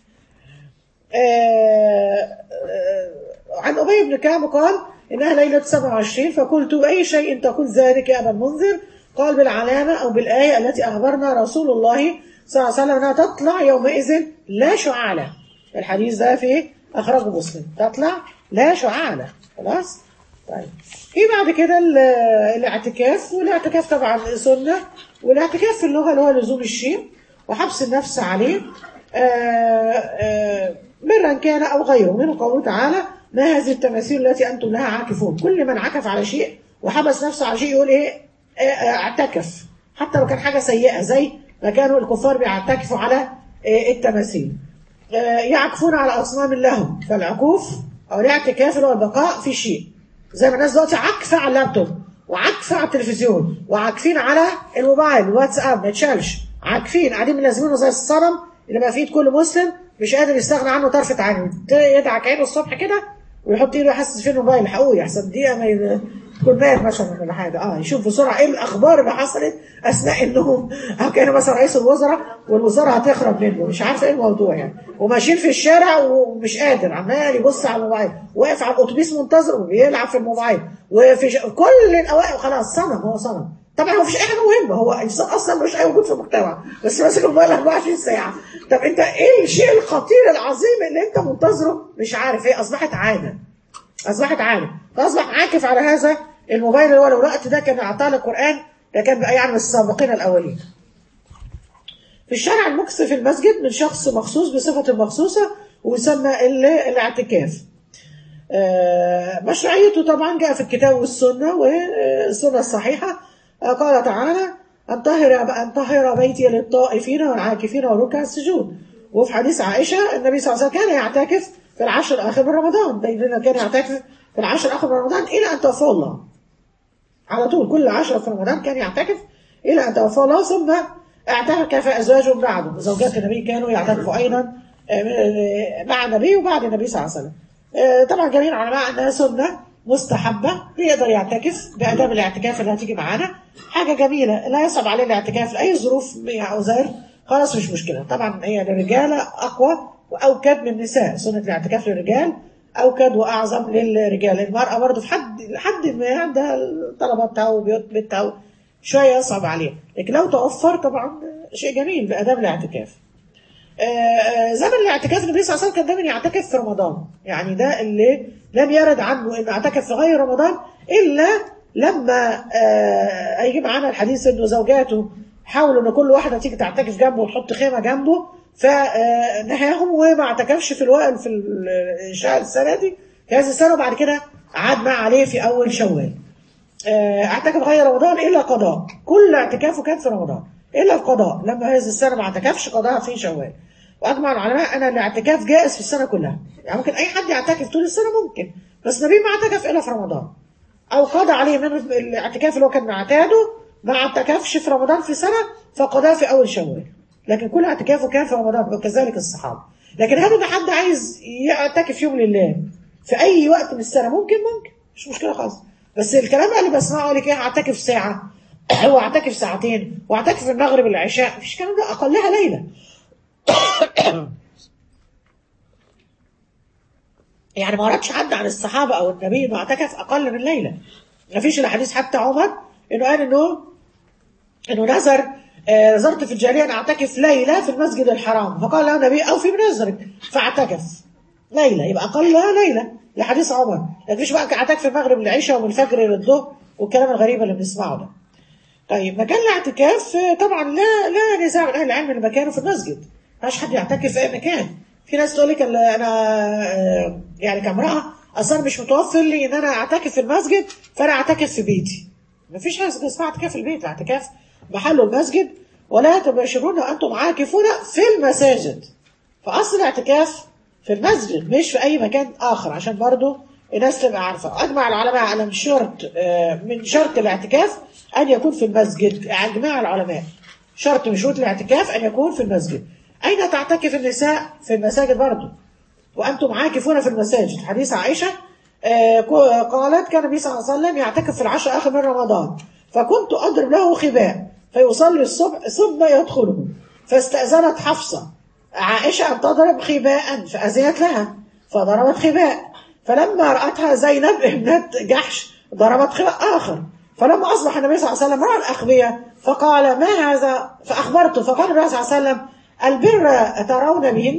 آه، آه، عن ابي بن كعب قال انها ليله 27 فقلت اي شيء تقول ذلك يا ابا المنذر قال بالعلامه او بالايه التي اخبرنا رسول الله صلى الله عليه وسلم انها تطلع يومئذ لا شعاع له الحديث ده في اخرجه مسلم تطلع لا شعاع له خلاص طيب في بعد كده ال- الاعتكاف والاعتكاف طبعا سنه والاعتكاف في اللغه اللي هو لزوم الشيء وحبس النفس عليه آه، آه، برا كان او غيره من قوله تعالى ما هذه التماثيل التي انتم لها عاكفون كل من عكف على شيء وحبس نفسه على شيء يقول ايه آه، آه، اعتكف حتى لو كان حاجه سيئه زي ما كانوا الكفار بيعتكفوا على آه، التماثيل آه، يعكفون على اصنام لهم فالعكوف او الاعتكاف اللي هو البقاء في شيء زي ما الناس دلوقتي عاكفه على اللابتوب وعاكفه على التلفزيون وعاكفين على الموبايل واتساب ما يتشالش عاكفين قاعدين ملازمينه زي الصنم اللي بقى في ايد كل مسلم مش قادر يستغنى عنه طرفة عين يدعك عينه الصبح كده ويحط ايده يحسس فيه الموبايل الحقوه يحسن دقيقه ما ي- تكون مات مثلا ولا حاجه اه يشوف بسرعه ايه الاخبار اللي حصلت اثناء النوم او كان مثلا رئيس الوزراء والوزاره هتخرب منه مش عارفه ايه الموضوع يعني وماشيين في الشارع ومش قادر عمال يبص على الموبايل واقف على الاتوبيس منتظر وبيلعب في الموبايل وفي ش... كل الاوقات خلاص صنم هو صنم طبعا هو مفيش اي حاجه مهمه هو انسان اصلا ملوش اي وجود في المجتمع بس ماسك الموبايل 24 ساعه طب انت ايه الشيء الخطير العظيم اللي انت منتظره مش عارف ايه اصبحت عاده اصبحت عاده فاصبح عاكف على هذا الموبايل اللي هو لو الوقت ده كان اعطاه القران ده كان بقى يعني من السابقين الاولين في الشارع المكث في المسجد من شخص مخصوص بصفة مخصوصة ويسمى ال- الاعتكاف آه، مشروعيته طبعا جاء في الكتاب والسنة والسنة الصحيحة آه، قال تعالى أن طهر أن طهر بيتي للطائفين والعاكفين والركع السجود وفي حديث عائشة النبي صلى الله عليه وسلم كان يعتكف في العشر الآخر من رمضان بيننا كان يعتكف في العشر الآخر من رمضان إلى أن توفاه الله على طول كل عشرة في رمضان كان يعتكف إلى أن توفاه الله ثم اعتكف أزواجه بعده زوجات النبي كانوا يعتكفوا أيضا آه، مع النبي وبعد النبي صلى الله عليه وسلم آه، طبعا جميع العلماء أنها سنة مستحبة يقدر يعتكف بآداب الاعتكاف اللي هتيجي معانا حاجة جميلة لا يصعب عليه الاعتكاف لأي ظروف يا عزير خلاص مش مشكلة طبعا هي للرجال أقوى وأوكد من النساء سنة الاعتكاف للرجال أوكد وأعظم للرجال المرأة برضه في حد لحد ما عندها طلباتها وبيوت بيتها شوية يصعب عليها لكن لو توفر طبعا شيء جميل بآداب الاعتكاف آه، آه، زمن الاعتكاف النبي صلى الله عليه وسلم كان دايما يعتكف في رمضان يعني ده اللي لم يرد عنه انه اعتكف في غير رمضان الا لما آه، هيجي معانا الحديث انه زوجاته حاولوا ان كل واحده تيجي تعتكف جنبه وتحط خيمه جنبه فنهاهم وما اعتكفش في الوقت في الشهر السنه دي في هذه السنه وبعد كده عاد ما عليه في اول شوال آه، اعتكف غير رمضان الا قضاء كل اعتكافه كان في رمضان الا القضاء لما هذه السنه ما اعتكفش قضاء في شوال واجمع العلماء ان الاعتكاف جائز في السنه كلها يعني ممكن اي حد يعتكف طول السنه ممكن بس النبي ما اعتكف الا في رمضان او قضى عليه من الاعتكاف اللي هو كان معتاده ما اعتكفش في رمضان في سنه فقضاه في اول شوال لكن كل اعتكافه كان في رمضان وكذلك الصحابه لكن هل ان حد عايز يعتكف يوم لله في اي وقت من السنه ممكن ممكن مش مشكله خالص بس الكلام اللي بسمعه لك ايه اعتكف ساعه واعتكف ساعتين واعتكف المغرب العشاء مفيش الكلام ده اقلها ليله يعني ما وردش حد عن الصحابه او النبي انه اعتكف اقل من ليله ما فيش الا حديث حتى عمر انه قال انه انه نذر آه، نذرت في الجاريه ان اعتكف ليله في المسجد الحرام فقال له النبي اوفي بنذرك فاعتكف ليله يبقى اقلها ليله لحديث عمر لكن مش بقى اعتكف في المغرب للعشاء ومن الفجر للظهر والكلام الغريب اللي بنسمعه ده طيب مكان الاعتكاف آه، طبعا لا لا نزاع من اهل العلم ان مكانه في المسجد ما فيش حد يعتكف في اي مكان في ناس تقول لك ال- انا آه، يعني كامراه اصلا مش متوفر لي ان انا اعتكف في المسجد فانا اعتكف في بيتي ما فيش حاجه اسمها اعتكاف في البيت اعتكاف محله المسجد ولا تباشرون وانتم عاكفون في المساجد فاصل الاعتكاف في المسجد مش في اي مكان اخر عشان برضو الناس تبقى عارفه اجمع العلماء على من شرط آه، من شرط الاعتكاف ان يكون في المسجد اجماع العلماء شرط من شروط الاعتكاف ان يكون في المسجد اين تعتكف النساء في المساجد برضو وانتم عاكفون في المساجد حديث عائشه آه، قالت كان النبي صلى الله عليه وسلم يعتكف في العشر اخر من رمضان فكنت اضرب له خباء فيصلي الصبح ثم يدخله فاستاذنت حفصه عائشه ان تضرب خباء فاذنت لها فضربت خباء فلما راتها زينب ابنه جحش ضربت خباء اخر فلما اصبح النبي صلى الله عليه وسلم راى الاخبيه فقال ما هذا فاخبرته فقال النبي صلى الله عليه وسلم البر ترون بهن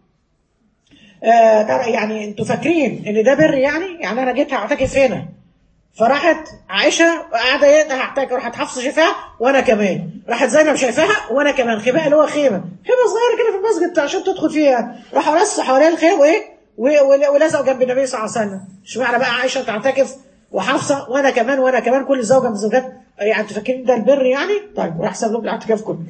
آه ترى يعني انتوا فاكرين ان ده بر يعني يعني انا جيت هعتكف هنا فراحت عائشه قاعده هنا هعتكف راحت حفصه شايفاها وانا كمان راحت زينب شايفاها وانا كمان خباء اللي هو خيمه خيمه صغيره كده في المسجد عشان تدخل فيها راحوا رصوا حوالين الخيمه وايه و- ول- ولزقوا جنب النبي صلى الله عليه وسلم اشمعنى بقى عائشه تعتكف وحفصه وانا كمان وانا كمان كل زوجه من الزوجات يعني انتوا فاكرين ده البر يعني طيب وراح ساب لهم الاعتكاف كله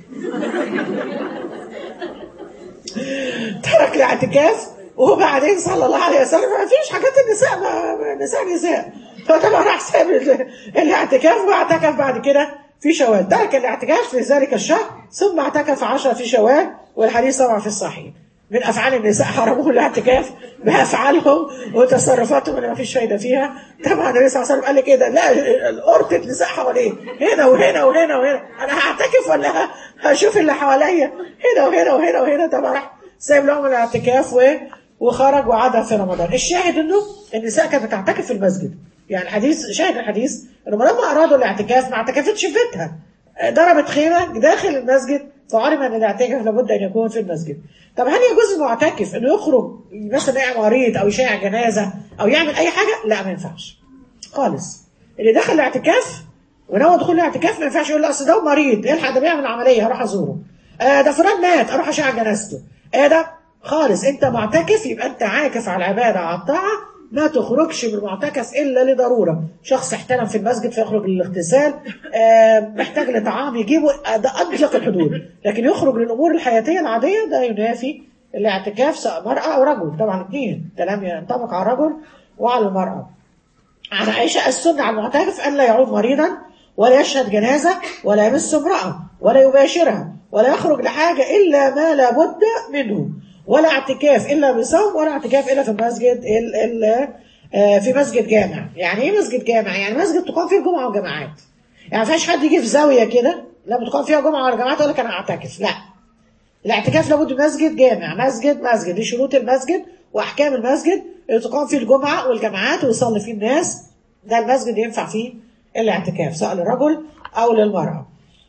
ترك الاعتكاف وبعدين صلى الله عليه وسلم ما فيش حاجات النساء ما ما- نساء نساء فطبعا راح ساب ال- الاعتكاف واعتكف بعد كده في شوال ترك الاعتكاف في ذلك الشهر ثم اعتكف عشرة في شوال والحديث طبعا في الصحيح من افعال النساء حرموا الاعتكاف بافعالهم وتصرفاتهم اللي ما فيش فايده فيها طبعا النبي صلى الله عليه وسلم قال لي كده لا قرطه نساء حواليه هنا وهنا وهنا وهنا انا هعتكف ولا ه- هشوف اللي حواليا هنا وهنا وهنا وهنا طبعا راح سايب لهم الاعتكاف و... وخرج وعاد في رمضان الشاهد انه النساء كانت بتعتكف في المسجد يعني الحديث شاهد الحديث انه لما ارادوا الاعتكاف ما اعتكفتش في بيتها ضربت خيمه داخل المسجد فعلم ان الاعتكاف لابد ان يكون في المسجد طب هل يجوز المعتكف انه يخرج مثلا يعمل مريض او يشيع جنازه او يعمل اي حاجه لا ما ينفعش خالص اللي دخل الاعتكاف ونوى دخول الاعتكاف ما ينفعش يقول لا اصل ده مريض الحق ده بيعمل عمليه هروح ازوره آه ده فلان مات اروح اشيع جنازته آه ده خالص انت معتكف يبقى انت عاكف على العباده على الطاعه ما تخرجش من المعتكف الا لضروره شخص احتلم في المسجد فيخرج للاغتسال آه محتاج لطعام يجيبه آه ده اضيق الحدود لكن يخرج للامور الحياتيه العاديه ده ينافي الاعتكاف سواء مرأة أو رجل طبعا الاثنين كلام ينطبق على الرجل وعلى المرأة عن عائشة السنة على المعتكف أن لا يعود مريضا ولا يشهد جنازة ولا يمس امرأة ولا يباشرها ولا يخرج لحاجة إلا ما لا بد منه ولا اعتكاف إلا بصوم ولا اعتكاف إلا في المسجد ال ال آه، في مسجد جامع يعني ايه مسجد جامع يعني مسجد تقام فيه جمعة وجماعات يعني ما فيهاش حد يجي في زاوية كده لما تقام فيها جمعة ولا جماعات يقول لك أنا أعتكف لا الاعتكاف لابد من مسجد جامع مسجد مسجد دي شروط المسجد واحكام المسجد اللي تقام فيه الجمعه والجماعات ويصلي فيه الناس ده المسجد ينفع فيه الاعتكاف سواء للرجل او للمراه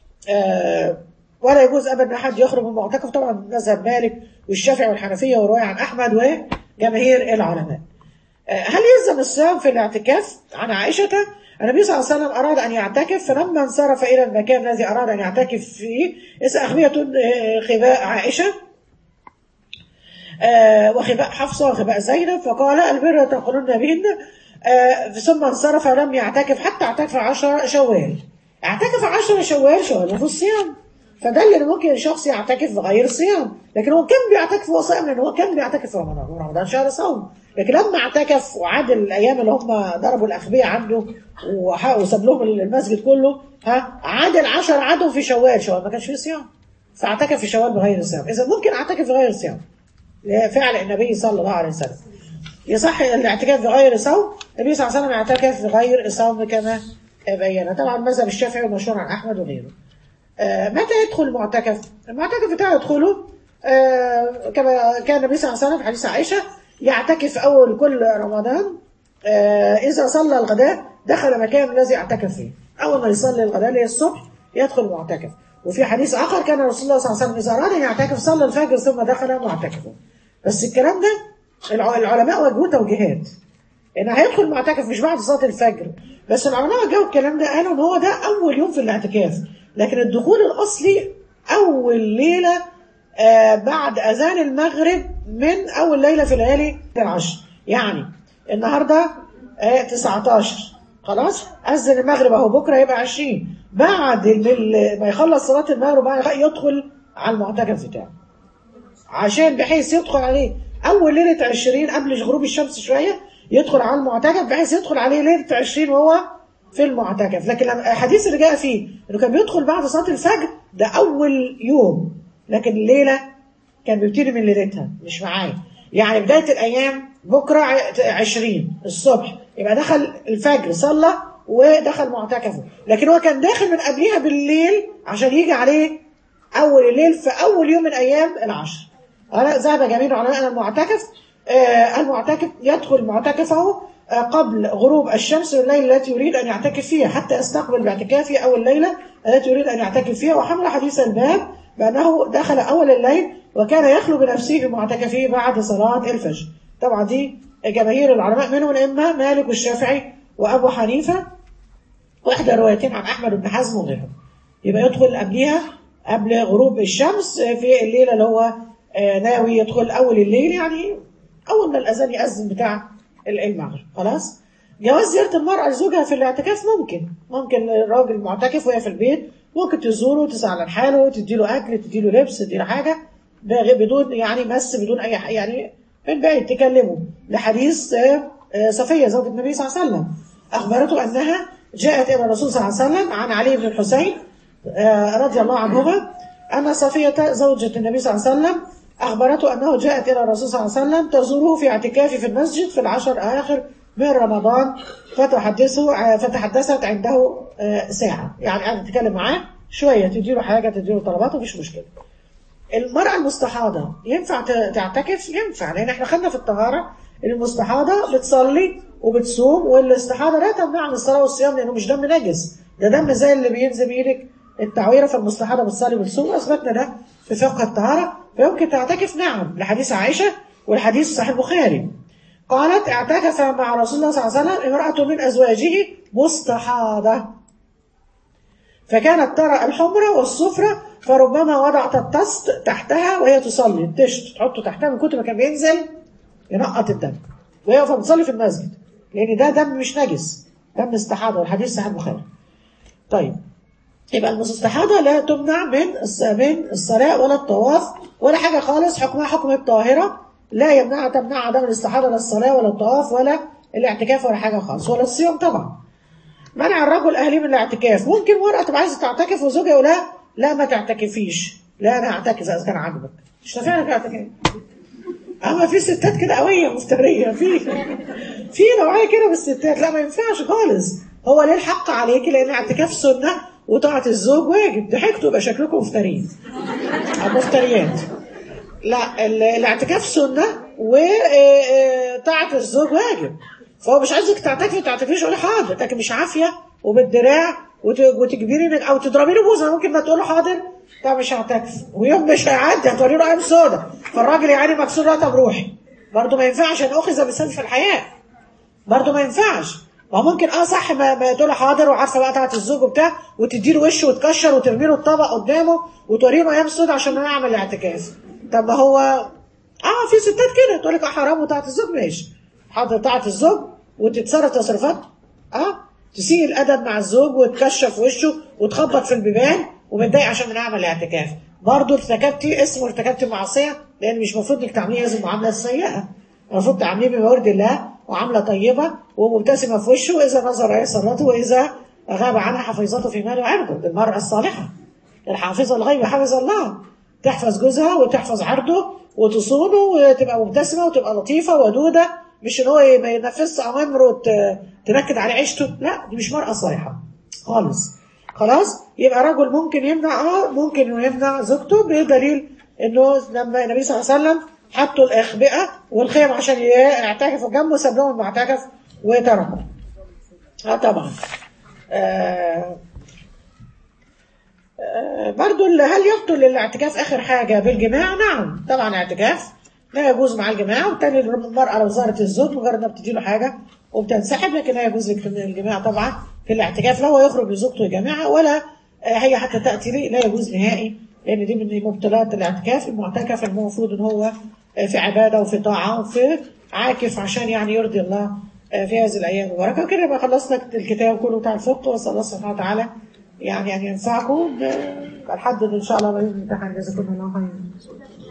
آه ولا يجوز ابدا ان حد يخرج من المعتكف طبعا مذهب مالك والشافعي والحنفيه وروايه عن احمد وجماهير العلماء آه هل يلزم الصيام في الاعتكاف عن عائشه النبي صلى الله عليه وسلم أراد أن يعتكف فلما انصرف إلى المكان الذي أراد أن يعتكف فيه إذ أخبية آه، خباء عائشة آه، وخباء حفصة وخباء زينب فقال البر تقولون بهن آه، ثم انصرف ولم يعتكف حتى اعتكف عشر شوال اعتكف عشر شوال شوال في الصيام فده اللي ممكن الشخص يعتكف بغير صيام لكن هو كان بيعتكف وهو صائم لان هو كان بيعتكف في رمضان ورمضان شهر صوم لكن لما اعتكف وعاد الايام اللي هم ضربوا الاخبياء عنده وح- وساب لهم المسجد كله ها عاد العشر عادوا في شوال شوال ما كانش فيه صيام فاعتكف في شوال بغير صيام اذا ممكن اعتكف بغير صيام فعل النبي صلى الله عليه وسلم يصح الاعتكاف بغير صوم النبي صلى الله عليه وسلم اعتكف بغير صوم كما بينا طبعا مذهب الشافعي ومشهور عن احمد وغيره آه، متى يدخل المعتكف المعتكف بتاعه يدخله آه، كما كان النبي صلى الله عليه وسلم في حديث عائشه يعتكف اول كل رمضان آه، اذا صلى الغداء دخل مكان الذي اعتكف فيه اول ما يصلي الغداء اللي هي الصبح يدخل المعتكف وفي حديث اخر كان رسول الله صلى الله عليه وسلم اذا اراد ان يعتكف صلى الفجر ثم دخل معتكفه بس الكلام ده الع- العلماء وجهوه توجيهات ان هيدخل المعتكف مش بعد صلاه الفجر بس العلماء جاوا الكلام ده قالوا ان هو ده اول يوم في الاعتكاف لكن الدخول الاصلي اول ليله آه بعد اذان المغرب من اول ليله في ليالي العشر يعني النهارده آه 19 خلاص اذن المغرب اهو بكره يبقى 20 بعد ال- ما يخلص صلاه المغرب بقى يدخل على المعتكف بتاعه عشان بحيث يدخل عليه اول ليله 20 قبل غروب الشمس شويه يدخل على المعتكف بحيث يدخل عليه ليله 20 وهو في المعتكف لكن لما الحديث اللي جاء فيه انه كان بيدخل بعد صلاه الفجر ده اول يوم لكن الليله كان بيبتدي من ليلتها مش معايا يعني بدايه الايام بكره ع- 20 الصبح يبقى دخل الفجر صلى ودخل معتكفه لكن هو كان داخل من قبلها بالليل عشان يجي عليه اول الليل في اول يوم من ايام العشر أنا ذهب جميع علماء المعتكف آه، المعتكف يدخل معتكفه آه، قبل غروب الشمس والليلة التي يريد أن يعتكف فيها حتى يستقبل باعتكافه أول ليلة التي يريد أن يعتكف فيها وحمل حديث الباب بأنه دخل أول الليل وكان يخلو بنفسه في معتكفه بعد صلاة الفجر طبعا دي جماهير العلماء منهم الأئمة مالك والشافعي وأبو حنيفة واحدى روايتين عن أحمد بن حزم وغيرهم يبقى يدخل قبلها قبل غروب الشمس في الليلة اللي هو آه، ناوي يدخل أول الليل يعني أول ما الأذان يأذن بتاع المغرب خلاص جواز زيارة المرأة لزوجها في الاعتكاف ممكن ممكن الراجل معتكف وهي في البيت ممكن تزوره تسأل عن حاله تديله أكل تديله لبس تديله حاجة بغ- بدون يعني مس بدون أي ح- يعني في البيت تكلمه لحديث آه، آه، صفية زوجة النبي صلى الله عليه وسلم أخبرته أنها جاءت إلى الرسول صلى الله عليه وسلم عن علي بن الحسين آه، رضي الله عنهما أن صفية زوجة النبي صلى الله عليه وسلم أخبرته أنه جاءت إلى الرسول صلى الله عليه وسلم تزوره في اعتكافه في المسجد في العشر الآخر من رمضان فتحدثه فتحدثت عنده آه، ساعة يعني قاعدة تتكلم معاه شوية تديله حاجة تديله طلبات مفيش مشكلة المرأة المستحاضة ينفع ت- تعتكف؟ ينفع لأن احنا خدنا في الطهارة إن المستحاضة بتصلي وبتصوم والاستحاضة لا تمنع عن الصلاة والصيام لأنه مش دم نجس ده دم زي اللي بينزل بإيدك التعويرة فالمستحاضة بتصلي وبتصوم وأثبتنا ده في فقه الطهارة فيمكن تعتكف نعم لحديث عائشة والحديث صحيح البخاري قالت اعتكف مع رسول الله صلى الله عليه وسلم امرأة من أزواجه مستحاضة فكانت ترى الحمرة والصفرة فربما وضعت الطست تحتها وهي تصلي التشت تحطه تحتها من كتر ما كان بينزل ينقط الدم وهي واقفة بتصلي في المسجد لأن ده دم مش نجس دم استحاضة والحديث صحيح البخاري طيب يبقى المستحاضة لا تمنع من الص- من الصلاة ولا الطواف ولا حاجة خالص حكمها حكم الطاهرة لا يمنع تمنع عدم الاستحاضة لا الصلاة ولا الطواف ولا الاعتكاف ولا حاجة خالص ولا الصيام طبعا منع الرجل أهلي من الاعتكاف ممكن مرأة تبقى عايزة تعتكف وزوجها يقول لها لا ما تعتكفيش لا أنا أعتكف إذا كان عاجبك مش نافعني تعتكف اما في ستات كده قويه مفتريه في في نوعيه كده من الستات لا ما ينفعش خالص هو ليه الحق عليك لان اعتكاف سنه وطاعه الزوج واجب ضحكتوا يبقى شكلكم مفترين او مفتريات لا ال- الاعتكاف سنه وطاعه الزوج واجب فهو مش عايزك تعتكفي تعتكفيش قولي حاضر لكن مش عافيه وبالدراع وت- وتجبري إنك- او تضربي له بوزه ممكن ما تقول له حاضر طب مش هعتكف ويوم مش هيعدي هتوري له عين سودا فالراجل يعني مكسور لا طب روحي برضه ما ينفعش ان اخذ بسبب في الحياه برضه ما ينفعش ما ممكن اه صح ما, ما تقول له حاضر وعارفه بقى بتاعت الزوج وبتاع وتدي له وشه وتكشر وترمي له الطبق قدامه وتوريه له ايام سود عشان هو يعمل الاعتكاف طب ما هو اه في ستات كده تقول لك اه حرام وطاعه الزوج ماشي حاضر طاعه الزوج وتتصرف تصرفات اه تسيء الادب مع الزوج وتكشف في وشه وتخبط في البيبان ومتضايق عشان بنعمل اعتكاف برضه ارتكبتي اسمه ارتكبتي معصيه لان مش المفروض انك تعمليه هذه المعامله السيئه المفروض تعامليه بمورد الله وعامله طيبه ومبتسمه في وشه واذا نظر اليه صلاته واذا غاب عنها حفيظته في ماله وعرضه المراه الصالحه الحافظه الغيب حفظ الله تحفظ جوزها وتحفظ عرضه وتصونه وتبقى مبتسمه وتبقى لطيفه ودوده مش ان هو ما ينفذش اوامره وتنكد على عيشته لا دي مش مرأة صالحة خالص خلاص يبقى رجل ممكن يمنع اه ممكن انه يمنع زوجته بدليل انه لما النبي صلى الله عليه وسلم حطوا الاخبئه والخيم عشان يعتكفوا جنبه ساب لهم المعتكف وتركوا اه طبعا آه آه برضو هل يبطل الاعتكاف اخر حاجه بالجماع نعم طبعا اعتكاف لا يجوز مع الجماع وبالتالي المرأة لو زارت الزوج مجرد ما بتدي له حاجة وبتنسحب لكن لا يجوز لك الجماع طبعا في الاعتكاف لا هو يخرج بزوجته يجمعها ولا هي حتى تأتي لي لا يجوز نهائي لأن دي من مبطلات الاعتكاف المعتكف المفروض إن هو في عبادة وفي طاعة وفي عاكف عشان يعني يرضي الله في هذه الأيام المباركة وكده يبقى خلصنا الكتاب كله بتاع الفقه وصلى الله سبحانه وتعالى يعني أن ينفعكم لحد إن شاء الله الامتحان جزاكم الله خيرا